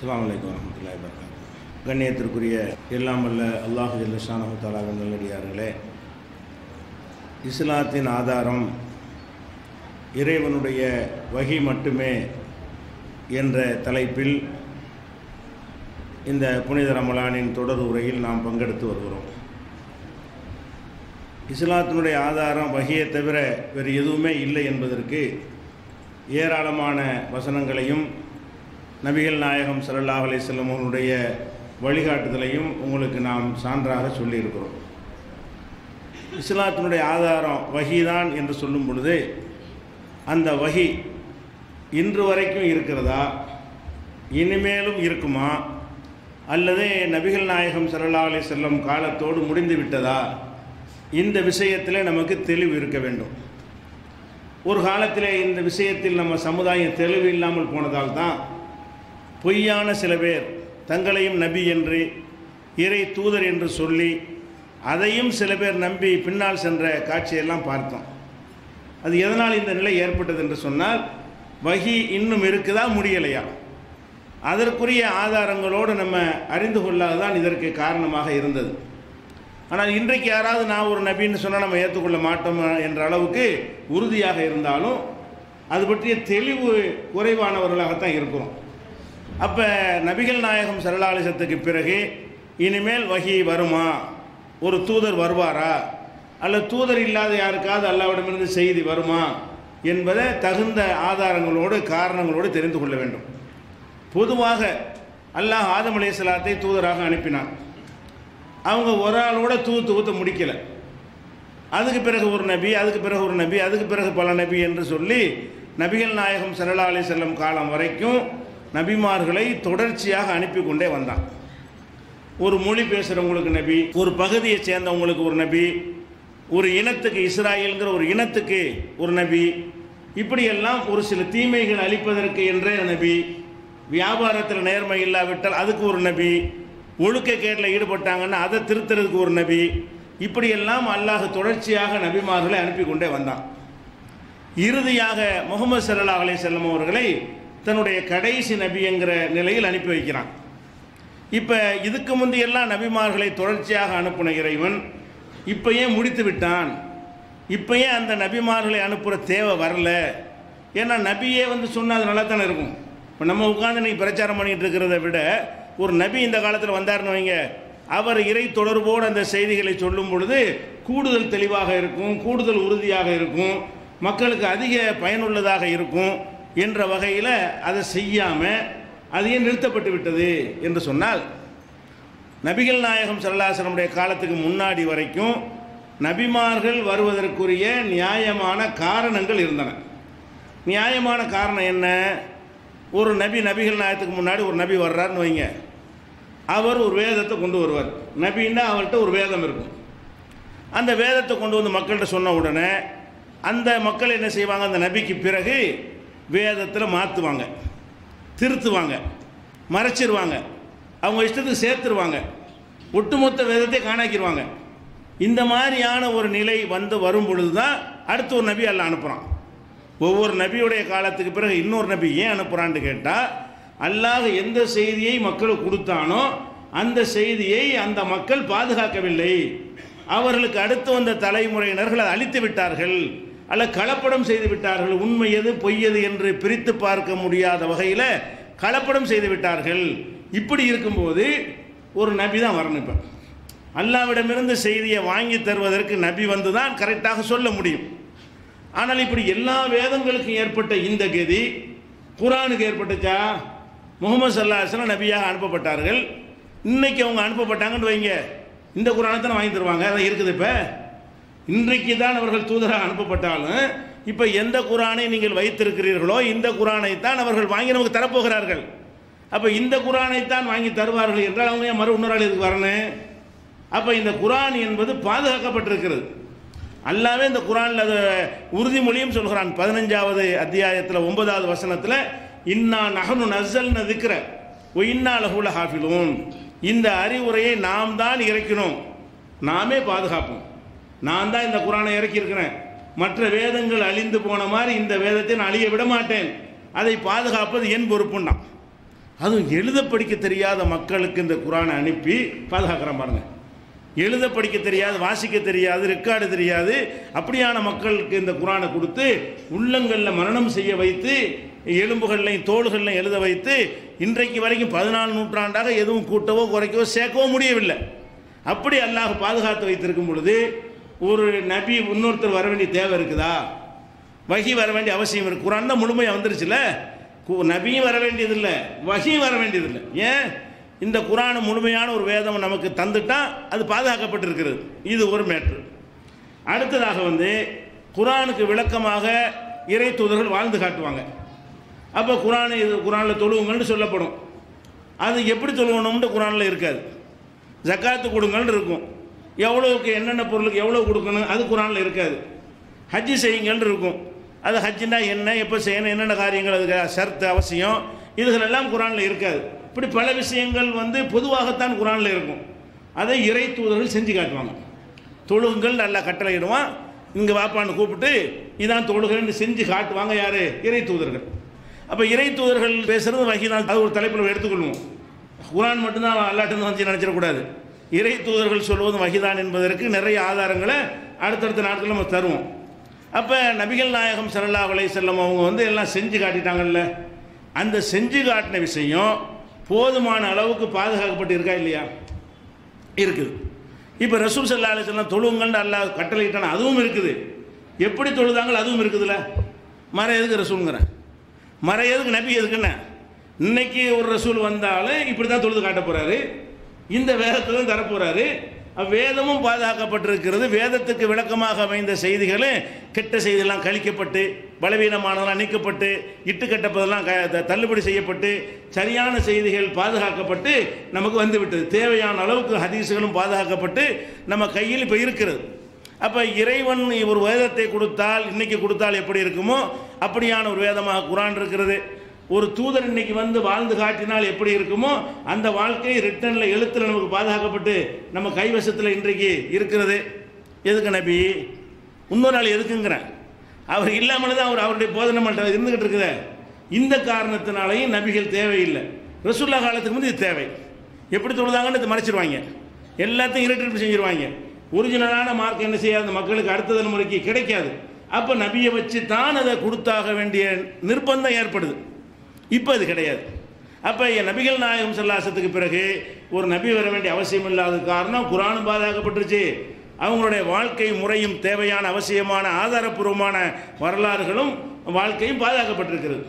அஸ்ஸலாமு அலைக்கும் வரமத்துல்லாஹி வபரகாத்துஹு கண்ணியத்திற்குரிய எல்லாம் வல்ல அல்லாஹு ஜல்லஷானஹு தாலாவின் நல்லடியார்களே இஸ்லாத்தின் ஆதாரம் இறைவனுடைய வகி மட்டுமே என்ற தலைப்பில் இந்த புனித ரமலானின் தொடர் உரையில் நாம் பங்கெடுத்து வருகிறோம் இஸ்லாத்தினுடைய ஆதாரம் வகியை தவிர வேறு எதுவுமே இல்லை என்பதற்கு ஏராளமான வசனங்களையும் நபிகள் நாயகம் ஸல்லல்லாஹு அலைஹி வஸல்லம் அவர்களுடைய வழிகாட்டுதலையும் உங்களுக்கு நாம் சான்றாக சொல்லியிருக்கிறோம் இஸ்லாத்தினுடைய ஆதாரம் வகிதான் என்று சொல்லும் பொழுது அந்த வகி இன்று வரைக்கும் இருக்கிறதா இனிமேலும் இருக்குமா அல்லது நபிகள் நாயகம் ஸல்லல்லாஹு அலைஹி வஸல்லம் காலத்தோடு முடிந்து விட்டதா இந்த விஷயத்தில் நமக்கு தெளிவு இருக்க வேண்டும் ஒரு காலத்தில் இந்த விஷயத்தில் நம்ம சமுதாயம் தெளிவு இல்லாமல் போனதால் தான் பொய்யான சில பேர் தங்களையும் நபி என்று இறை தூதர் என்று சொல்லி அதையும் சில பேர் நம்பி பின்னால் சென்ற காட்சியெல்லாம் பார்த்தோம் அது எதனால் இந்த நிலை ஏற்பட்டது என்று சொன்னால் வகி இன்னும் இருக்குதா முடியலையா அதற்குரிய ஆதாரங்களோடு நம்ம அறிந்து கொள்ளாததான் இதற்கு காரணமாக இருந்தது ஆனால் இன்றைக்கு யாராவது நான் ஒரு நபின்னு சொன்னால் நம்ம ஏற்றுக்கொள்ள மாட்டோம் என்ற அளவுக்கு உறுதியாக இருந்தாலும் அது பற்றிய தெளிவு குறைவானவர்களாகத்தான் இருக்கிறோம் அப்போ நபிகள் நாயகம் சரளாலிசத்துக்கு பிறகு இனிமேல் வகி வருமா ஒரு தூதர் வருவாரா அல்லது தூதர் இல்லாத யாருக்காவது அல்லாவிடமிருந்து செய்தி வருமா என்பதை தகுந்த ஆதாரங்களோடு காரணங்களோடு தெரிந்து கொள்ள வேண்டும் பொதுவாக அல்லாஹ் ஆதம் அலையாத்தை தூதராக அனுப்பினான் அவங்க ஒரு ஆளோட தூ தூத்து முடிக்கலை அதுக்கு பிறகு ஒரு நபி அதுக்கு பிறகு ஒரு நபி அதுக்கு பிறகு பல நபி என்று சொல்லி நபிகள் நாயகம் சல்லா அலி செல்லம் காலம் வரைக்கும் நபிமார்களை தொடர்ச்சியாக அனுப்பி கொண்டே வந்தான் ஒரு மொழி பேசுகிறவங்களுக்கு நபி ஒரு பகுதியை சேர்ந்தவங்களுக்கு ஒரு நபி ஒரு இனத்துக்கு இஸ்ராயல்ங்கிற ஒரு இனத்துக்கு ஒரு நபி இப்படியெல்லாம் ஒரு சில தீமைகள் அளிப்பதற்கு என்றே நபி வியாபாரத்தில் நேர்மை இல்லாவிட்டால் அதுக்கு ஒரு நபி ஒழுக்கக்கேட்டில் ஈடுபட்டாங்கன்னா அதை திருத்துறதுக்கு ஒரு நபி இப்படியெல்லாம் அல்லாஹ் தொடர்ச்சியாக நபிமார்களை அனுப்பி கொண்டே வந்தான் இறுதியாக முகமது சல்லா அலி செல்லம் அவர்களை தன்னுடைய கடைசி நபி என்கிற நிலையில் அனுப்பி வைக்கிறான் இப்போ இதுக்கு முந்தையெல்லாம் நபிமார்களை தொடர்ச்சியாக அனுப்பின இறைவன் இப்போ ஏன் முடித்து விட்டான் இப்போ ஏன் அந்த நபிமார்களை அனுப்புகிற தேவை வரல ஏன்னா நபியே வந்து சொன்னால் அது நல்லா தானே இருக்கும் இப்போ நம்ம உட்காந்து நீ பிரச்சாரம் பண்ணிகிட்டு இருக்கிறத விட ஒரு நபி இந்த காலத்தில் வந்தார்னு வைங்க அவர் இறை தொடர்போடு அந்த செய்திகளை சொல்லும் பொழுது கூடுதல் தெளிவாக இருக்கும் கூடுதல் உறுதியாக இருக்கும் மக்களுக்கு அதிக பயனுள்ளதாக இருக்கும் என்ற வகையில் அதை செய்யாமல் அது ஏன் நிறுத்தப்பட்டு விட்டது என்று சொன்னால் நபிகள் நாயகம் சல்லாசனமுடைய காலத்துக்கு முன்னாடி வரைக்கும் நபிமார்கள் வருவதற்குரிய நியாயமான காரணங்கள் இருந்தன நியாயமான காரணம் என்ன ஒரு நபி நபிகள் நாயத்துக்கு முன்னாடி ஒரு நபி வர்றாருன்னு வைங்க அவர் ஒரு வேதத்தை கொண்டு வருவார் நபின்னா அவர்கிட்ட ஒரு வேதம் இருக்கும் அந்த வேதத்தை கொண்டு வந்து மக்கள்கிட்ட சொன்ன உடனே அந்த மக்கள் என்ன செய்வாங்க அந்த நபிக்கு பிறகு வேதத்தில் மாற்றுவாங்க திருத்துவாங்க மறைச்சிருவாங்க அவங்க இஷ்டத்துக்கு சேர்த்துருவாங்க ஒட்டுமொத்த வேதத்தை காணாக்கிடுவாங்க இந்த மாதிரியான ஒரு நிலை வந்து வரும் பொழுது தான் அடுத்து ஒரு நபி அல்ல அனுப்புகிறான் ஒவ்வொரு நபியுடைய காலத்துக்கு பிறகு இன்னொரு நபி ஏன் அனுப்புகிறான்னு கேட்டால் அல்லாஹ் எந்த செய்தியை மக்களுக்கு கொடுத்தானோ அந்த செய்தியை அந்த மக்கள் பாதுகாக்கவில்லை அவர்களுக்கு அடுத்து வந்த தலைமுறையினர்கள் அதை அழித்து விட்டார்கள் அல்ல கலப்படம் செய்து விட்டார்கள் உண்மை எது பொய் எது என்று பிரித்து பார்க்க முடியாத வகையில் கலப்படம் செய்து விட்டார்கள் இப்படி இருக்கும்போது ஒரு நபி தான் வரணும் இப்போ அல்லாவிடமிருந்து செய்தியை வாங்கி தருவதற்கு நபி வந்து தான் கரெக்டாக சொல்ல முடியும் ஆனால் இப்படி எல்லா வேதங்களுக்கும் ஏற்பட்ட இந்த கதி குரானுக்கு ஏற்பட்டுச்சா முகமது சல்லாஹலம் நபியாக அனுப்பப்பட்டார்கள் இன்னைக்கு அவங்க அனுப்பப்பட்டாங்கன்னு வைங்க இந்த குரானை தானே வாங்கி தருவாங்க அதான் இருக்குது இப்போ இன்றைக்கு தான் அவர்கள் தூதராக அனுப்பப்பட்டாலும் இப்போ எந்த குரானை நீங்கள் வைத்திருக்கிறீர்களோ இந்த குரானை தான் அவர்கள் வாங்கி நமக்கு தரப்போகிறார்கள் அப்போ இந்த குரானை தான் வாங்கி தருவார்கள் என்றால் அவங்க ஏன் மறு இன்னொரு இதுக்கு வரணும் அப்போ இந்த குரான் என்பது பாதுகாக்கப்பட்டிருக்கிறது அல்லாவே இந்த குரானில் அது உறுதிமொழியும் சொல்கிறான் பதினஞ்சாவது அத்தியாயத்தில் ஒன்பதாவது வசனத்தில் இன்னா நகனு நசல் நதிக்கிற இன்னா லகுல ஹாஃபிலூன் இந்த அறிவுரையை நாம் தான் இறக்கினோம் நாமே பாதுகாப்போம் நான் தான் இந்த குரானை இறக்கியிருக்கிறேன் மற்ற வேதங்கள் அழிந்து போன மாதிரி இந்த வேதத்தை நான் அழிய விட மாட்டேன் அதை பாதுகாப்பது என் பொறுப்புண்டான் அதுவும் எழுத படிக்க தெரியாத மக்களுக்கு இந்த குரானை அனுப்பி பாதுகாக்கிறோம் பாருங்க எழுத படிக்க தெரியாது வாசிக்க தெரியாது ரெக்கார்டு தெரியாது அப்படியான மக்களுக்கு இந்த குரானை கொடுத்து உள்ளங்களில் மரணம் செய்ய வைத்து எலும்புகள்லையும் தோள்கள்லையும் எழுத வைத்து இன்றைக்கு வரைக்கும் பதினாலு நூற்றாண்டாக எதுவும் கூட்டவோ குறைக்கவோ சேர்க்கவோ முடியவில்லை அப்படி அல்லாஹ் பாதுகாத்து வைத்திருக்கும் பொழுது ஒரு நபி இன்னொருத்தர் வர வேண்டிய தேவை இருக்குதா வகி வர வேண்டிய அவசியம் இருக்கு குரான் தான் முழுமையாக வந்துருச்சுல கு- நபியும் வர வேண்டியதில்லை வகியும் வர வேண்டியதில்லை ஏன் இந்த குரான் முழுமையான ஒரு வேதம் நமக்கு தந்துட்டா அது பாதுகாக்கப்பட்டிருக்கிறது இது ஒரு மேட்ரு அடுத்ததாக வந்து குரானுக்கு விளக்கமாக இறை தூதர்கள் வாழ்ந்து காட்டுவாங்க அப்போ குரான் இது குரானில் தொழுவுங்கள்னு சொல்லப்படும் அது எப்படி தொழுவணும்னு குரானில் இருக்காது ஜக்காத்து கொடுங்கள்னு இருக்கும் எவ்வளோவுக்கு என்னென்ன பொருளுக்கு எவ்வளோ கொடுக்கணும் அது குரானில் இருக்காது ஹஜ்ஜி செய்யுங்கள்னு இருக்கும் அது ஹஜ்ஜினா என்ன எப்போ செய்யணும் என்னென்ன காரியங்கள் அதுக்கு ஷர்த்து அவசியம் இதுகளெல்லாம் குரானில் இருக்காது இப்படி பல விஷயங்கள் வந்து பொதுவாகத்தான் குரானில் இருக்கும் அதை இறை தூதர்கள் செஞ்சு காட்டுவாங்க தொழுகுங்கள் நல்லா கட்டளையிடுவான் இங்கே வாப்பான்னு கூப்பிட்டு இதான் தொழுகைன்னு செஞ்சு காட்டுவாங்க யார் இறை தூதர்கள் அப்போ இறை தூதர்கள் பேசுகிறது வகிதான் அது ஒரு தலைப்பில் எடுத்துக்கொள்வோம் குரான் மட்டும்தான் அல்லாட்டுன்னு வந்து நினச்சிடக்கூடாது இறை தூதர்கள் சொல்வதும் வகிதான் என்பதற்கு நிறைய ஆதாரங்களை அடுத்தடுத்த நாட்களில் நம்ம தருவோம் அப்போ நபிகள் நாயகம் ஸல்லல்லாஹு அலைஹி வஸல்லம் அவங்க வந்து எல்லாம் செஞ்சு காட்டிட்டாங்கல்ல அந்த செஞ்சு காட்டின விஷயம் போதுமான அளவுக்கு பாதுகாக்கப்பட்டு இருக்கா இல்லையா இருக்குது இப்போ ரசூல் சல்லா அலிஸ்லாம் தொழுவுங்கள்னு அல்லாஹ் கட்டளையிட்டான அதுவும் இருக்குது எப்படி தொழுதாங்களோ அதுவும் இருக்குதுல்ல மர எதுக்கு ரசூலுங்கிறேன் மர எதுக்கு நபி எதுக்குன்னு இன்னைக்கு ஒரு ரசூல் வந்தாலும் இப்படி தான் தொழுது காட்ட போகிறாரு இந்த வேதத்தை தான் தரப்போகிறாரு வேதமும் பாதுகாக்கப்பட்டிருக்கிறது வேதத்துக்கு விளக்கமாக அமைந்த செய்திகளும் கெட்ட செய்தியெல்லாம் கழிக்கப்பட்டு பலவீனமானதெல்லாம் நீக்கப்பட்டு இட்டு கட்டப்பதெல்லாம் க- த- தள்ளுபடி செய்யப்பட்டு சரியான செய்திகள் பாதுகாக்கப்பட்டு நமக்கு வந்துவிட்டது தேவையான அளவுக்கு ஹதீஸுகளும் பாதுகாக்கப்பட்டு நம்ம கையில் இப்போ இருக்கிறது அப்போ இறைவன் ஒரு வேதத்தை கொடுத்தால் இன்னைக்கு கொடுத்தால் எப்படி இருக்குமோ அப்படியான ஒரு வேதமாக குரான் இருக்கிறது ஒரு தூதர் இன்னைக்கு வந்து வாழ்ந்து காட்டினால் எப்படி இருக்குமோ அந்த வாழ்க்கை ரிட்டனில் எழுத்தில் நமக்கு பாதுகாக்கப்பட்டு நம்ம கைவசத்தில் இன்றைக்கு இருக்கிறது எதுக்கு நபி இன்னொரு நாள் எதுக்குங்கிறேன் அவர் இல்லாமல் தான் அவர் அவருடைய போதனை மன்றம் இருந்துகிட்டு இருக்குதே இந்த காரணத்தினாலையும் நபிகள் தேவையில்லை ரசூல்லா காலத்துக்கு வந்து இது தேவை எப்படி தொழுதாங்கன்னு இதை மறைச்சிருவாங்க எல்லாத்தையும் இரட்டிப்பு செஞ்சிருவாங்க ஒரிஜினலான மார்க் என்ன செய்யாது அந்த மக்களுக்கு அடுத்த தலைமுறைக்கு கிடைக்காது அப்போ நபியை வச்சு தான் அதை கொடுத்தாக வேண்டிய நிர்பந்தம் ஏற்படுது இப்போ அது கிடையாது அப்போ என் நபிகள் நாயகம் சல்லாசத்துக்கு பிறகு ஒரு நபி வர வேண்டிய அவசியம் இல்லாத காரணம் குரானும் பாதுகாக்கப்பட்டுருச்சு அவங்களுடைய வாழ்க்கை முறையும் தேவையான அவசியமான ஆதாரப்பூர்வமான வரலாறுகளும் வாழ்க்கையும் பாதுகாக்கப்பட்டிருக்கிறது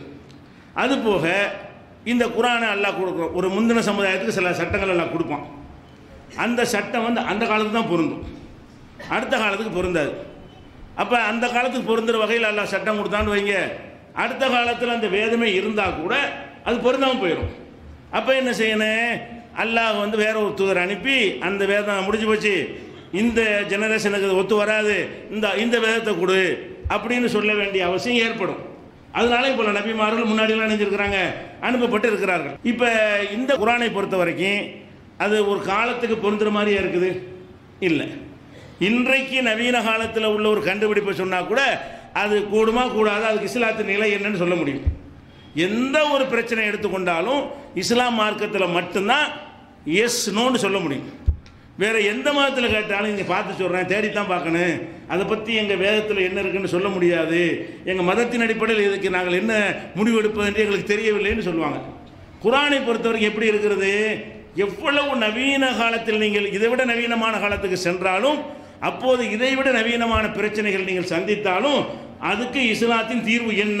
அதுபோக இந்த குரானை அல்லாஹ் கொடுக்குறோம் ஒரு முந்தின சமுதாயத்துக்கு சில சட்டங்கள் எல்லாம் கொடுப்பான் அந்த சட்டம் வந்து அந்த காலத்துக்கு தான் பொருந்தும் அடுத்த காலத்துக்கு பொருந்தாது அப்போ அந்த காலத்துக்கு பொருந்துற வகையில் அல்லாஹ் சட்டம் கொடுத்தான்னு வைங்க அடுத்த காலத்தில் அந்த வேதமே இருந்தால் கூட அது பொருந்தாமல் போயிடும் அப்போ என்ன செய்யணும் அல்லாஹ் வந்து வேற ஒரு தூதர் அனுப்பி அந்த வேதம் முடிஞ்சு போச்சு இந்த ஜெனரேஷனுக்கு இது ஒத்து வராது இந்த இந்த வேதத்தை கொடு அப்படின்னு சொல்ல வேண்டிய அவசியம் ஏற்படும் அதனால இப்போ நபிமார்கள் முன்னாடிலாம் நினைஞ்சிருக்கிறாங்க அனுப்பப்பட்டு இருக்கிறார்கள் இப்போ இந்த குரானை பொறுத்த வரைக்கும் அது ஒரு காலத்துக்கு பொருந்துற மாதிரியே இருக்குது இல்லை இன்றைக்கு நவீன காலத்தில் உள்ள ஒரு கண்டுபிடிப்பை சொன்னால் கூட அது கூடுமா கூடாது அதுக்கு இஸ்லாத்தின் நிலை என்னன்னு சொல்ல முடியும் எந்த ஒரு பிரச்சனை எடுத்துக்கொண்டாலும் இஸ்லாம் மார்க்கத்தில் மட்டும்தான் எஸ் நோன்னு சொல்ல முடியும் வேற எந்த மதத்தில் கேட்டாலும் இங்கே பார்த்து சொல்கிறேன் தேடித்தான் பார்க்கணும் அதை பற்றி எங்கள் வேதத்தில் என்ன இருக்குன்னு சொல்ல முடியாது எங்கள் மதத்தின் அடிப்படையில் இதுக்கு நாங்கள் என்ன முடிவு எடுப்பது என்று எங்களுக்கு தெரியவில்லைன்னு சொல்லுவாங்க குரானை பொறுத்தவரைக்கும் எப்படி இருக்கிறது எவ்வளவு நவீன காலத்தில் நீங்கள் இதை விட நவீனமான காலத்துக்கு சென்றாலும் அப்போது இதை விட நவீனமான பிரச்சனைகள் நீங்கள் சந்தித்தாலும் அதுக்கு இஸ்லாத்தின் தீர்வு என்ன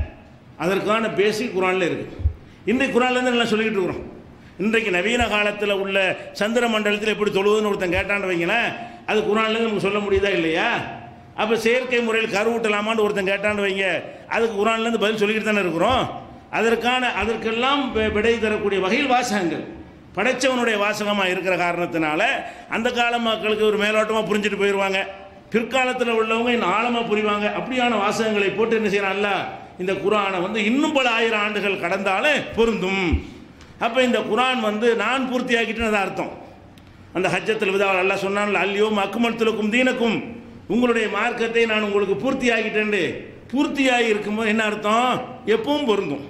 அதற்கான பேசிக் குரானில் இருக்கு இன்றைக்கு குரான்லேருந்து எல்லாம் சொல்லிக்கிட்டு இருக்கிறோம் இன்றைக்கு நவீன காலத்தில் உள்ள சந்திர மண்டலத்தில் எப்படி தொழுவுதுன்னு ஒருத்தன் கேட்டான்னு வைங்களேன் அது குரான்லேருந்து நமக்கு சொல்ல முடியுதா இல்லையா அப்போ செயற்கை முறையில் கருவூட்டலாமான்னு ஒருத்தன் கேட்டான்னு வைங்க அதுக்கு குரான்லேருந்து பதில் சொல்லிக்கிட்டு தானே இருக்கிறோம் அதற்கான அதற்கெல்லாம் வி- விடை தரக்கூடிய வகையில் வாசகங்கள் படைச்சவனுடைய வாசகமாக இருக்கிற காரணத்தினால அந்த கால மக்களுக்கு ஒரு மேலோட்டமாக புரிஞ்சுட்டு போயிடுவாங்க பிற்காலத்தில் உள்ளவங்க இன்னும் ஆழமாக புரிவாங்க அப்படியான வாசகங்களை போட்டு என்ன செய்யறான்ல இந்த குரானை வந்து இன்னும் பல ஆயிரம் ஆண்டுகள் கடந்தாலே பொருந்தும் அப்போ இந்த குரான் வந்து நான் பூர்த்தியாக்கிட்டேன்னு அர்த்தம் அந்த ஹஜ்ஜத்தில் விதாவில் அல்லாஹ் சொன்னான்ல அல்லியோ அக்குமல் துலக்கும் தீனக்கும் உங்களுடைய மார்க்கத்தை நான் உங்களுக்கு பூர்த்தியாகிட்டேன் பூர்த்தியாகி இருக்கும்போது என்ன அர்த்தம் எப்பவும் பொருந்தும்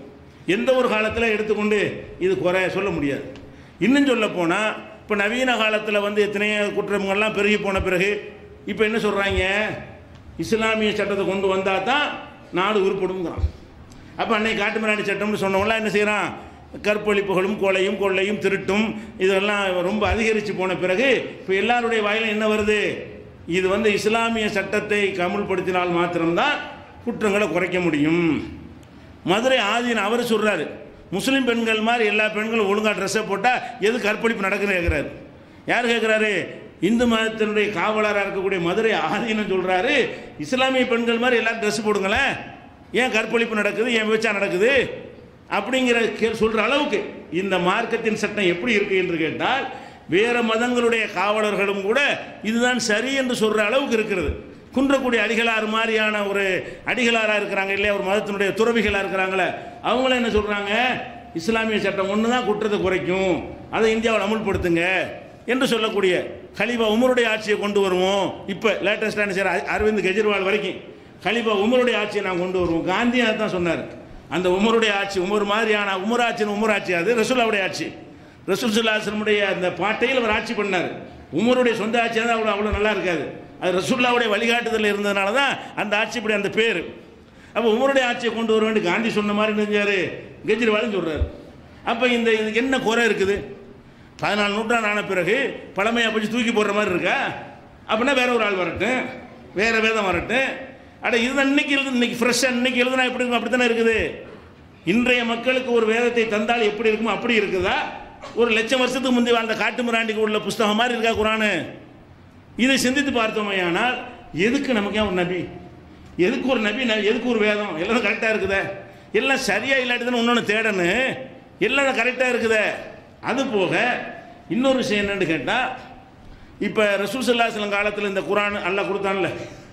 எந்த ஒரு காலத்தில் எடுத்துக்கொண்டு இது குறை சொல்ல முடியாது இன்னும் சொல்ல போனால் இப்போ நவீன காலத்தில் வந்து எத்தனையோ குற்றங்கள்லாம் பெருகி போன பிறகு இப்போ என்ன சொல்கிறாங்க இஸ்லாமிய சட்டத்தை கொண்டு வந்தால் தான் நாடு உருப்படுங்கிறான் அப்போ அன்னைக்கு காட்டுமிராண்டி சட்டம்னு சொன்னவங்களாம் என்ன செய்கிறான் கற்பழிப்புகளும் கொலையும் கொள்ளையும் திருட்டும் இதெல்லாம் ரொம்ப அதிகரித்து போன பிறகு இப்போ எல்லாருடைய வாயிலும் என்ன வருது இது வந்து இஸ்லாமிய சட்டத்தை கமுல்படுத்தினால் மாத்திரம்தான் குற்றங்களை குறைக்க முடியும் மதுரை ஆதீன் அவர் சொல்கிறாரு முஸ்லீம் பெண்கள் மாதிரி எல்லா பெண்களும் ஒழுங்காக ட்ரெஸ்ஸை போட்டால் எது கற்பழிப்பு நடக்குன்னு கேட்குறாரு யார் கேட்குறாரு இந்து மதத்தினுடைய காவலராக இருக்கக்கூடிய மதுரை ஆதீனம் சொல்கிறாரு இஸ்லாமிய பெண்கள் மாதிரி எல்லாரும் ட்ரெஸ் போடுங்களேன் ஏன் கற்பழிப்பு நடக்குது ஏன் விபச்சாரம் நடக்குது அப்படிங்கிற கே சொல்கிற அளவுக்கு இந்த மார்க்கத்தின் சட்டம் எப்படி இருக்கு என்று கேட்டால் வேறு மதங்களுடைய காவலர்களும் கூட இதுதான் சரி என்று சொல்கிற அளவுக்கு இருக்கிறது குன்றக்குடி அடிகளார் மாதிரியான ஒரு அடிகளாராக இருக்கிறாங்க இல்லையா ஒரு மதத்தினுடைய துறவிகளாக இருக்கிறாங்களே அவங்களும் என்ன சொல்கிறாங்க இஸ்லாமிய சட்டம் ஒன்று தான் குற்றத்தை குறைக்கும் அதை இந்தியாவில் அமுல்படுத்துங்க என்று சொல்லக்கூடிய கலிபா உமருடைய ஆட்சியை கொண்டு வருவோம் இப்போ லேட்டஸ்டாக என்ன செய்யற அரவிந்த் கெஜ்ரிவால் வரைக்கும் கலிபா உமருடைய ஆட்சியை நான் கொண்டு வருவோம் காந்தியா தான் சொன்னார் அந்த உமருடைய ஆட்சி உமர் மாதிரியான உமர் ஆட்சின்னு உமர் ஆட்சி அது ரசூல்லாவுடைய ஆட்சி ரசூல் சுல்லாசனுடைய அந்த பாட்டையில் அவர் ஆட்சி பண்ணார் உமருடைய சொந்த ஆட்சியாக தான் அவ்வளோ அவ்வளோ நல்லா இருக்காது அது ரசூல்லாவுடைய வழிகாட்டுதல் இருந்ததுனால தான் அந்த ஆட்சி இப்படி அந்த பேர் அப்போ உமருடைய ஆட்சியை கொண்டு வர வேண்டிய காந்தி சொன்ன மாதிரி செஞ்சார் கெஜ்ரிவாலும் சொல்கிறார் அப்போ இந்த இதுக்கு என்ன குறை இருக்குது பதினாலு நூற்றாண்டு ஆன பிறகு பழமையை பிடிச்சி தூக்கி போடுற மாதிரி இருக்கா அப்படின்னா வேற ஒரு ஆள் வரட்டும் வேற வேதம் வரட்டும் அட இதுதான் இன்னைக்கு எழுது இன்னைக்கு ஃப்ரெஷ்ஷாக இன்னைக்கு எழுதுனா எப்படி இருக்கும் அப்படி தானே இருக்குது இன்றைய மக்களுக்கு ஒரு வேதத்தை தந்தால் எப்படி இருக்குமோ அப்படி இருக்குதா ஒரு லட்சம் வருஷத்துக்கு முந்தைய வாழ்ந்த காட்டு மிராண்டிக்கு உள்ள புஸ்தகம் மாதிரி இருக்கா குரானு இதை சிந்தித்து பார்த்தோமையானால் எதுக்கு நமக்கு ஏன் ஒரு நபி எதுக்கு ஒரு நபி ந- எதுக்கு ஒரு வேதம் எல்லாம் கரெக்டாக இருக்குதே எல்லாம் சரியாக இல்லாட்டி தானே இன்னொன்று தேடணும் எல்லாம் கரெக்டாக இருக்குதே அது போக இன்னொரு விஷயம் என்னன்னு கேட்டால் இப்போ ரசூல் சல்லாஹலம் காலத்தில் இந்த குரான் அல்லாஹ் கொடுத்தான்ல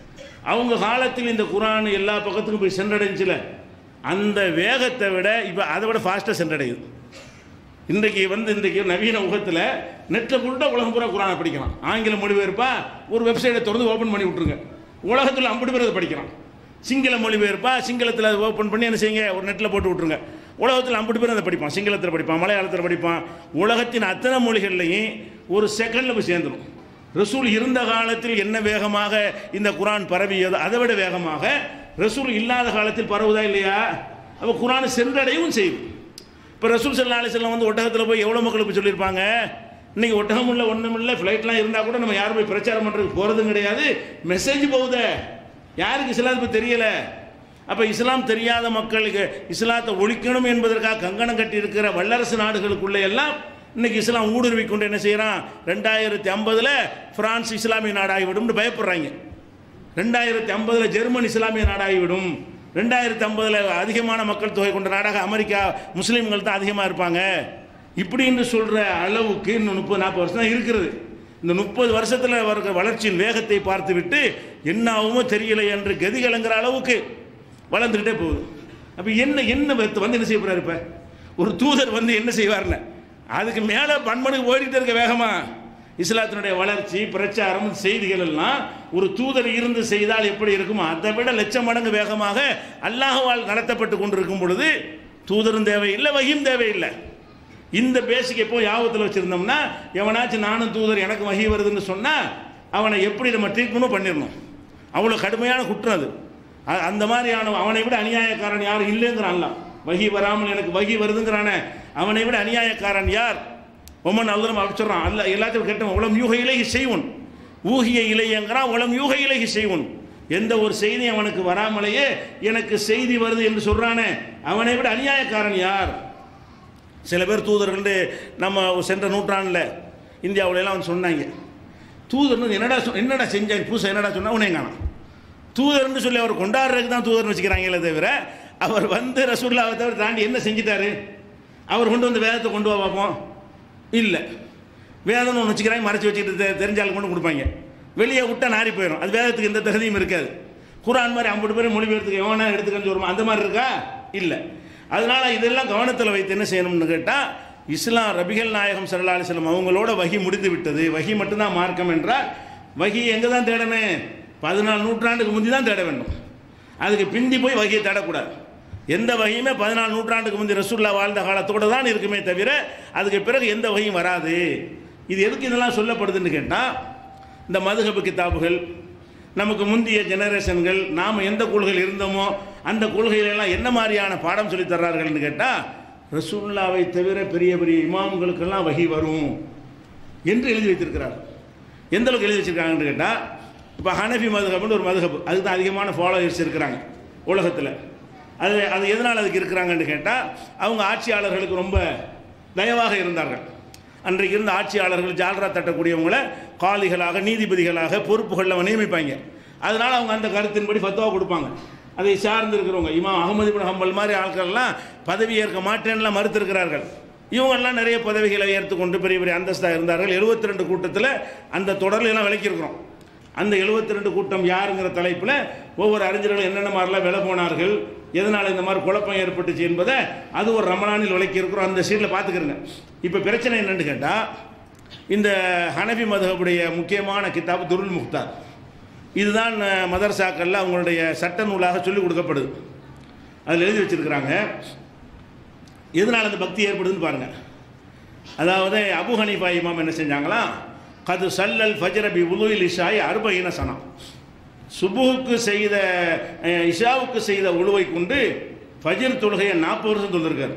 அவங்க காலத்தில் இந்த குரான் எல்லா பக்கத்துக்கும் போய் சென்றடைஞ்சில அந்த வேகத்தை விட இப்போ அதை விட ஃபாஸ்ட்டாக சென்றடையுது இன்றைக்கு வந்து இன்றைக்கு நவீன உலகத்தில் நெட்டில் கூட உலகம் பூரா குரானை படிக்கலாம் ஆங்கில மொழிபெயர்ப்பா ஒரு வெப்சைட்டை திறந்து ஓப்பன் பண்ணி விட்ருங்க உலகத்தில் ஐம்பது பேர் அதை படிக்கிறான் சிங்கள மொழிபெயர்ப்பா சிங்களத்தில் அதை ஓப்பன் பண்ணி என்ன செய்யுங்க ஒரு நெட்டில் போட்டு விட்ருங்க உலகத்தில் ஐம்பது பேர் அதை படிப்பான் சிங்களத்தில் படிப்பான் மலையாளத்தில் படிப்பான் உலகத்தின் அத்தனை மொழிகள்லையும் ஒரு செகண்டில் போய் சேர்ந்துடும் ரசூல் இருந்த காலத்தில் என்ன வேகமாக இந்த குரான் பரவியதோ அதை விட வேகமாக ரசூல் இல்லாத காலத்தில் பரவுதா இல்லையா அப்போ குரான் சென்றடையவும் செய்யுது இப்போ ரசூல் சல்லா அலிஸ்லாம் வந்து ஒட்டகத்தில் போய் எவ்வளோ மக்களுக்கு போய் சொல்லியிருப்பாங்க இன்னைக்கு ஒட்டகம் இல்லை ஒன்றும் இல்லை ஃப்ளைட்லாம் இருந்தால் கூட நம்ம யாரும் போய் பிரச்சாரம் பண்ணுறதுக்கு போகிறதும் கிடையாது மெசேஜ் போகுதே யாருக்கு இஸ்லாத்தை பற்றி தெரியலை அப்போ இஸ்லாம் தெரியாத மக்களுக்கு இஸ்லாத்தை ஒழிக்கணும் என்பதற்காக கங்கணம் கட்டி இருக்கிற வல்லரசு நாடுகளுக்குள்ளே எல்லாம் இன்னைக்கு இஸ்லாம் ஊடுருவி கொண்டு என்ன செய்கிறான் ரெண்டாயிரத்தி ஐம்பதில் பிரான்ஸ் இஸ்லாமிய நாடாகிவிடும்னு பயப்படுறாங்க ரெண்டாயிரத்தி ஐம்பதில் ஜெர்மன் இஸ்லாமிய நாடாகிவிடும் ரெண்டாயிரத்தி ஐம்பதில் அதிகமான மக்கள் தொகை கொண்ட நாடாக அமெரிக்கா முஸ்லீம்கள் தான் அதிகமாக இருப்பாங்க இப்படின்னு சொல்கிற அளவுக்கு இன்னும் முப்பது நாற்பது வருஷம் தான் இருக்கிறது இந்த முப்பது வருஷத்தில் வர வளர்ச்சியின் வேகத்தை பார்த்துவிட்டு என்ன ஆகுமோ தெரியல என்று கதி கலங்குற அளவுக்கு வளர்ந்துக்கிட்டே போகுது அப்போ என்ன என்ன வந்து வந்து என்ன செய்ய போறாரு இப்போ ஒரு தூதர் வந்து என்ன செய்வார்னு அதுக்கு மேலே பன்மனுக்கு ஓடிக்கிட்டே இருக்க வேகமா இஸ்லாத்தினுடைய வளர்ச்சி பிரச்சாரம் செய்திகள் எல்லாம் ஒரு தூதர் இருந்து செய்தால் எப்படி இருக்குமோ அதை விட லட்சம் மடங்கு வேகமாக அல்லாஹ்வால் நடத்தப்பட்டு கொண்டிருக்கும் பொழுது தூதரும் தேவையில்லை வகியும் தேவையில்லை இந்த பேசிக் எப்போ யாபத்தில் வச்சுருந்தோம்னா எவனாச்சும் நானும் தூதர் எனக்கு வகி வருதுன்னு சொன்னால் அவனை எப்படி நம்ம ட்ரீட்மெண்ட்டும் பண்ணிடணும் அவ்வளோ கடுமையான குற்றம் அது அ- அந்த மாதிரியான அவனை விட அநியாயக்காரன் யாரும் இல்லைங்கிறான்ல வகி வராமல் எனக்கு வகி வருதுங்கிறானே அவனை விட அநியாயக்காரன் யார் ஒம்மன் அல்ல நம்ம சொல்கிறான் அல்ல எல்லாத்தையும் கேட்டோம் உளம் யூக இலகி செய்வன் ஊகிய இலையங்கிறான் உளம் யூக இலகி செய்வன் எந்த ஒரு செய்தி அவனுக்கு வராமலேயே எனக்கு செய்தி வருது என்று சொல்றானே அவனை விட அநியாயக்காரன் யார் சில பேர் தூதர்கள் நம்ம சென்ற நூற்றாண்டில் இந்தியாவுல எல்லாம் வந்து சொன்னாங்க தூதர்னு என்னடா சொ- என்னடா செஞ்சாங்க புதுசாக என்னடா சொன்னா உனே காணும் தூதர்னு சொல்லி அவர் கொண்டாடுறதுக்கு தான் தூதர்னு வச்சுக்கிறாங்களே தவிர அவர் வந்து ரசூல்லாவை தவிர தாண்டி என்ன செஞ்சிட்டாரு அவர் கொண்டு வந்து வேதத்தை கொண்டு வா பார்ப்போம் இல்லை வேதம்னு ஒன்று வச்சுக்கிறாங்க மறைச்சி வச்சுக்கிட்டு தெ- தெரிஞ்சாலும் கொண்டு கொடுப்பாங்க வெளியே விட்டா நாரி போயிடும் அது வேதத்துக்கு எந்த தகுதியும் இருக்காது குரான் மாதிரி ஐம்பது பேர் மொழிபெயர்த்துக்கு எவனா எடுத்துக்கன்னு வருமா அந்த மாதிரி இருக்கா இல்லை அதனால இதெல்லாம் கவனத்தில் வைத்து என்ன செய்யணும்னு கேட்டால் இஸ்லாம் ரபிகள் நாயகம் சல்லா அலிஸ்லாம் அவங்களோட வகி முடிந்து விட்டது வகி மட்டும்தான் மார்க்கம் என்றால் வகி எங்கே தான் தேடணும் பதினாலு நூற்றாண்டுக்கு முந்தி தான் தேட வேண்டும் அதுக்கு பிந்தி போய் வகியை தேடக்கூடாது எந்த வகையுமே பதினாலு நூற்றாண்டுக்கு முந்தைய ரசூல்லா வாழ்ந்த காலத்தோடு தான் இருக்குமே தவிர அதுக்கு பிறகு எந்த வகையும் வராது இது எதுக்கு இதெல்லாம் சொல்லப்படுதுன்னு கேட்டால் இந்த மதுகபு கிதாபுகள் நமக்கு முந்தைய ஜெனரேஷன்கள் நாம் எந்த கொள்கையில் இருந்தோமோ அந்த கொள்கையிலெல்லாம் என்ன மாதிரியான பாடம் சொல்லித் தர்றார்கள்னு கேட்டால் ரசூல்லாவை தவிர பெரிய பெரிய இமாம்களுக்கெல்லாம் வகி வரும் என்று எழுதி வைத்திருக்கிறார் எந்த அளவுக்கு எழுதி வச்சிருக்காங்கன்னு கேட்டால் இப்போ ஹனஃபி மதுஹப்னு ஒரு மதுஹப் அதுக்கு தான் அதிகமான ஃபாலோவர்ஸ் இருக்கிறாங்க உலகத்தில் அது அது எதனால் அதுக்கு இருக்கிறாங்கன்னு கேட்டால் அவங்க ஆட்சியாளர்களுக்கு ரொம்ப தயவாக இருந்தார்கள் அன்றைக்கு இருந்த ஆட்சியாளர்கள் ஜால்ரா தட்டக்கூடியவங்களை காலிகளாக நீதிபதிகளாக பொறுப்புகளில் நியமிப்பாங்க அதனால் அவங்க அந்த கருத்தின்படி ஃபத்வா கொடுப்பாங்க அதை சார்ந்து இருக்கிறவங்க இமாம் அகமது இப்னு ஹம்பல் மாதிரி ஆட்கள்லாம் பதவி ஏற்க மாட்டேன்லாம் மறுத்திருக்கிறார்கள் இவங்கெல்லாம் நிறைய பதவிகளை ஏற்றுக்கொண்டு பெரிய பெரிய அந்தஸ்தாக இருந்தார்கள் 72 ரெண்டு கூட்டத்தில் அந்த தொடரில் எல்லாம் விளக்கியிருக்கிறோம் அந்த 72 ரெண்டு கூட்டம் யாருங்கிற தலைப்பில் ஒவ்வொரு அறிஞர்களும் என்னென்ன மாதிரிலாம் விலை போனார்கள் எதனால் இந்த மாதிரி குழப்பம் ஏற்பட்டுச்சு என்பதை அது ஒரு ரமணானில் விளக்கி இருக்கிறோம் அந்த சீரில் பார்த்துக்கிறங்க இப்போ பிரச்சனை என்னன்னு கேட்டால் இந்த ஹனபி மதுஹபுடைய முக்கியமான கிதாப் துருல் முக்தார் இதுதான் அஹ், மதரசாக்கள்ல அவங்களுடைய சட்ட நூலாக சொல்லிக் கொடுக்கப்படுது அதில் எழுதி வச்சிருக்கிறாங்க எதனால் அந்த பக்தி ஏற்படுதுன்னு பாருங்க அதாவது அபு ஹனீஃபா இமாம் என்ன செஞ்சாங்களா கது சல்லல் ஃபஜ்ரபி உலுவில் இஷாய் அறுபயின சனம் சுபுவுக்கு செய்த அஹ், இஷாவுக்கு செய்த உழுவை கொண்டு ஃபஜ்ர் தொழுகையை நாற்பது வருஷம் தொழுதிருக்காரு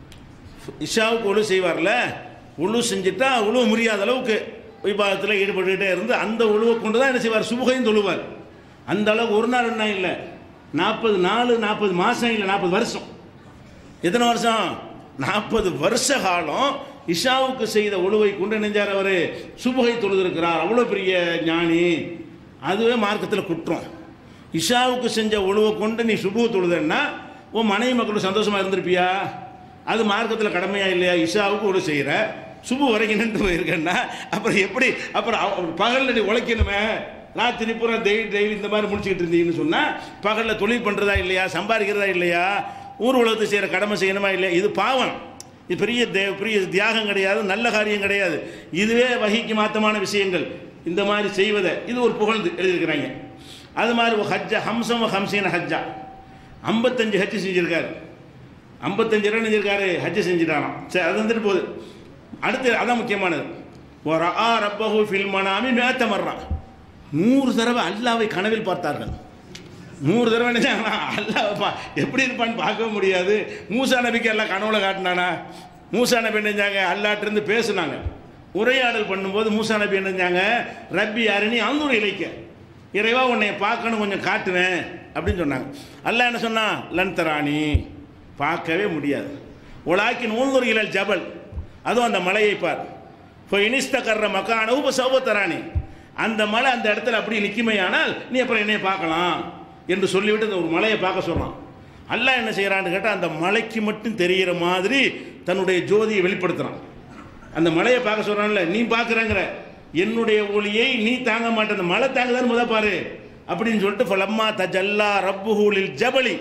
இஷாவுக்கு உழு செய்வார்ல உழு செஞ்சுட்டா உழுவ முடியாத அளவுக்கு விபாகத்தில் ஈடுபட்டுக்கிட்டே இருந்து அந்த உழுவை கொண்டு தான் என்ன செய்வார் சுபுகையும் தொழுவார் அந்த அளவுக்கு ஒரு நாள் என்ன இல்லை நாற்பது நாலு நாற்பது மாதம் இல்லை நாற்பது வருஷம் எத்தனை வருஷம் நாற்பது வருஷ காலம் இஷாவுக்கு செய்த உழுவை கொண்டு நெஞ்சார் அவர் சுபுகை தொழுதிருக்கிறார் அவ்வளோ பெரிய ஞானி அதுவே மார்க்கத்தில் குற்றம் இஷாவுக்கு செஞ்ச உழுவை கொண்டு நீ சுபுக தொழுதன்னா உன் மனைவி மக்களும் சந்தோஷமாக இருந்திருப்பியா அது மார்க்கத்தில் கடமையா இல்லையா இஷாவுக்கு உழு செய்கிற சுபு வரைக்கும் நின்று போயிருக்கேன்னா அப்புறம் எப்படி அப்புறம் அவ- பகல்ல நீ உழைக்கணுமே ராத்திரி பூரா டெய்லி டெய்லி இந்த மாதிரி முடிச்சுக்கிட்டு இருந்தீங்கன்னு சொன்னால் பகலில் தொழில் பண்ணுறதா இல்லையா சம்பாதிக்கிறதா இல்லையா ஊர் உலகத்தை செய்கிற கடமை செய்யணுமா இல்லையா இது பாவம் இது பெரிய தே பெரிய தியாகம் கிடையாது நல்ல காரியம் கிடையாது இதுவே வகிக்கு மாத்தமான விஷயங்கள் இந்த மாதிரி செய்வதை இது ஒரு புகழ்ந்து எழுதியிருக்கிறாங்க அது மாதிரி ஒரு ஹஜ்ஜா ஹம்சம் ஹம்சீன ஹஜ்ஜா ஐம்பத்தஞ்சு ஹஜ்ஜு செஞ்சிருக்காரு ஐம்பத்தஞ்சு ரன் செஞ்சிருக்காரு ஹஜ்ஜு செஞ்சுட்டாராம் சரி அது வந்துட்டு போகுது அடுத்து அதான் முக்கியமானது ஒரு ஆ ரப்பஹு ஃபில் மனாமி மேத்த மர்றான் நூறு தடவை அல்லாவை கனவில் பார்த்தார்கள் நூறு தடவை நினைச்சாங்களா அல்லாஹ் பா எப்படி இருப்பான்னு பார்க்க முடியாது மூசா நபிக்கு எல்லாம் கனவுல காட்டினானா மூசா நபி என்ன செஞ்சாங்க அல்லாட்டிருந்து பேசுனாங்க உரையாடல் பண்ணும்போது மூசா நபி என்ன செஞ்சாங்க ரப்பி அரணி அந்தூர் இலைக்க இறைவா உன்னை பார்க்கணும் கொஞ்சம் காட்டுவேன் அப்படின்னு சொன்னாங்க அல்லாஹ் என்ன சொன்னா லன் தராணி பார்க்கவே முடியாது உலாக்கின் ஊந்தூர் இலல் ஜபல் அதுவும் அந்த மலையை பார் இப்போ இனிஸ்தக்கர்ற மக்கானவு இப்போ சௌபத்தராணி அந்த மலை அந்த இடத்துல அப்படி நிற்குமையானால் நீ அப்புறம் என்னைய பார்க்கலாம் என்று சொல்லிவிட்டு அந்த ஒரு மலையை பார்க்க சொல்கிறான் அல்லாஹ் என்ன செய்கிறான்னு கேட்டால் அந்த மலைக்கு மட்டும் தெரிகிற மாதிரி தன்னுடைய ஜோதியை வெளிப்படுத்துகிறான் அந்த மலையை பார்க்க சொல்கிறான்ல நீ பார்க்குறேங்கிற என்னுடைய ஒளியை நீ தாங்க மாட்டே அந்த மலை தாங்குதான்னு முத பாரு அப்படின்னு சொல்லிட்டு ஃபலம்மா தஜல்லா ரப்புஹூலில் ஜபலி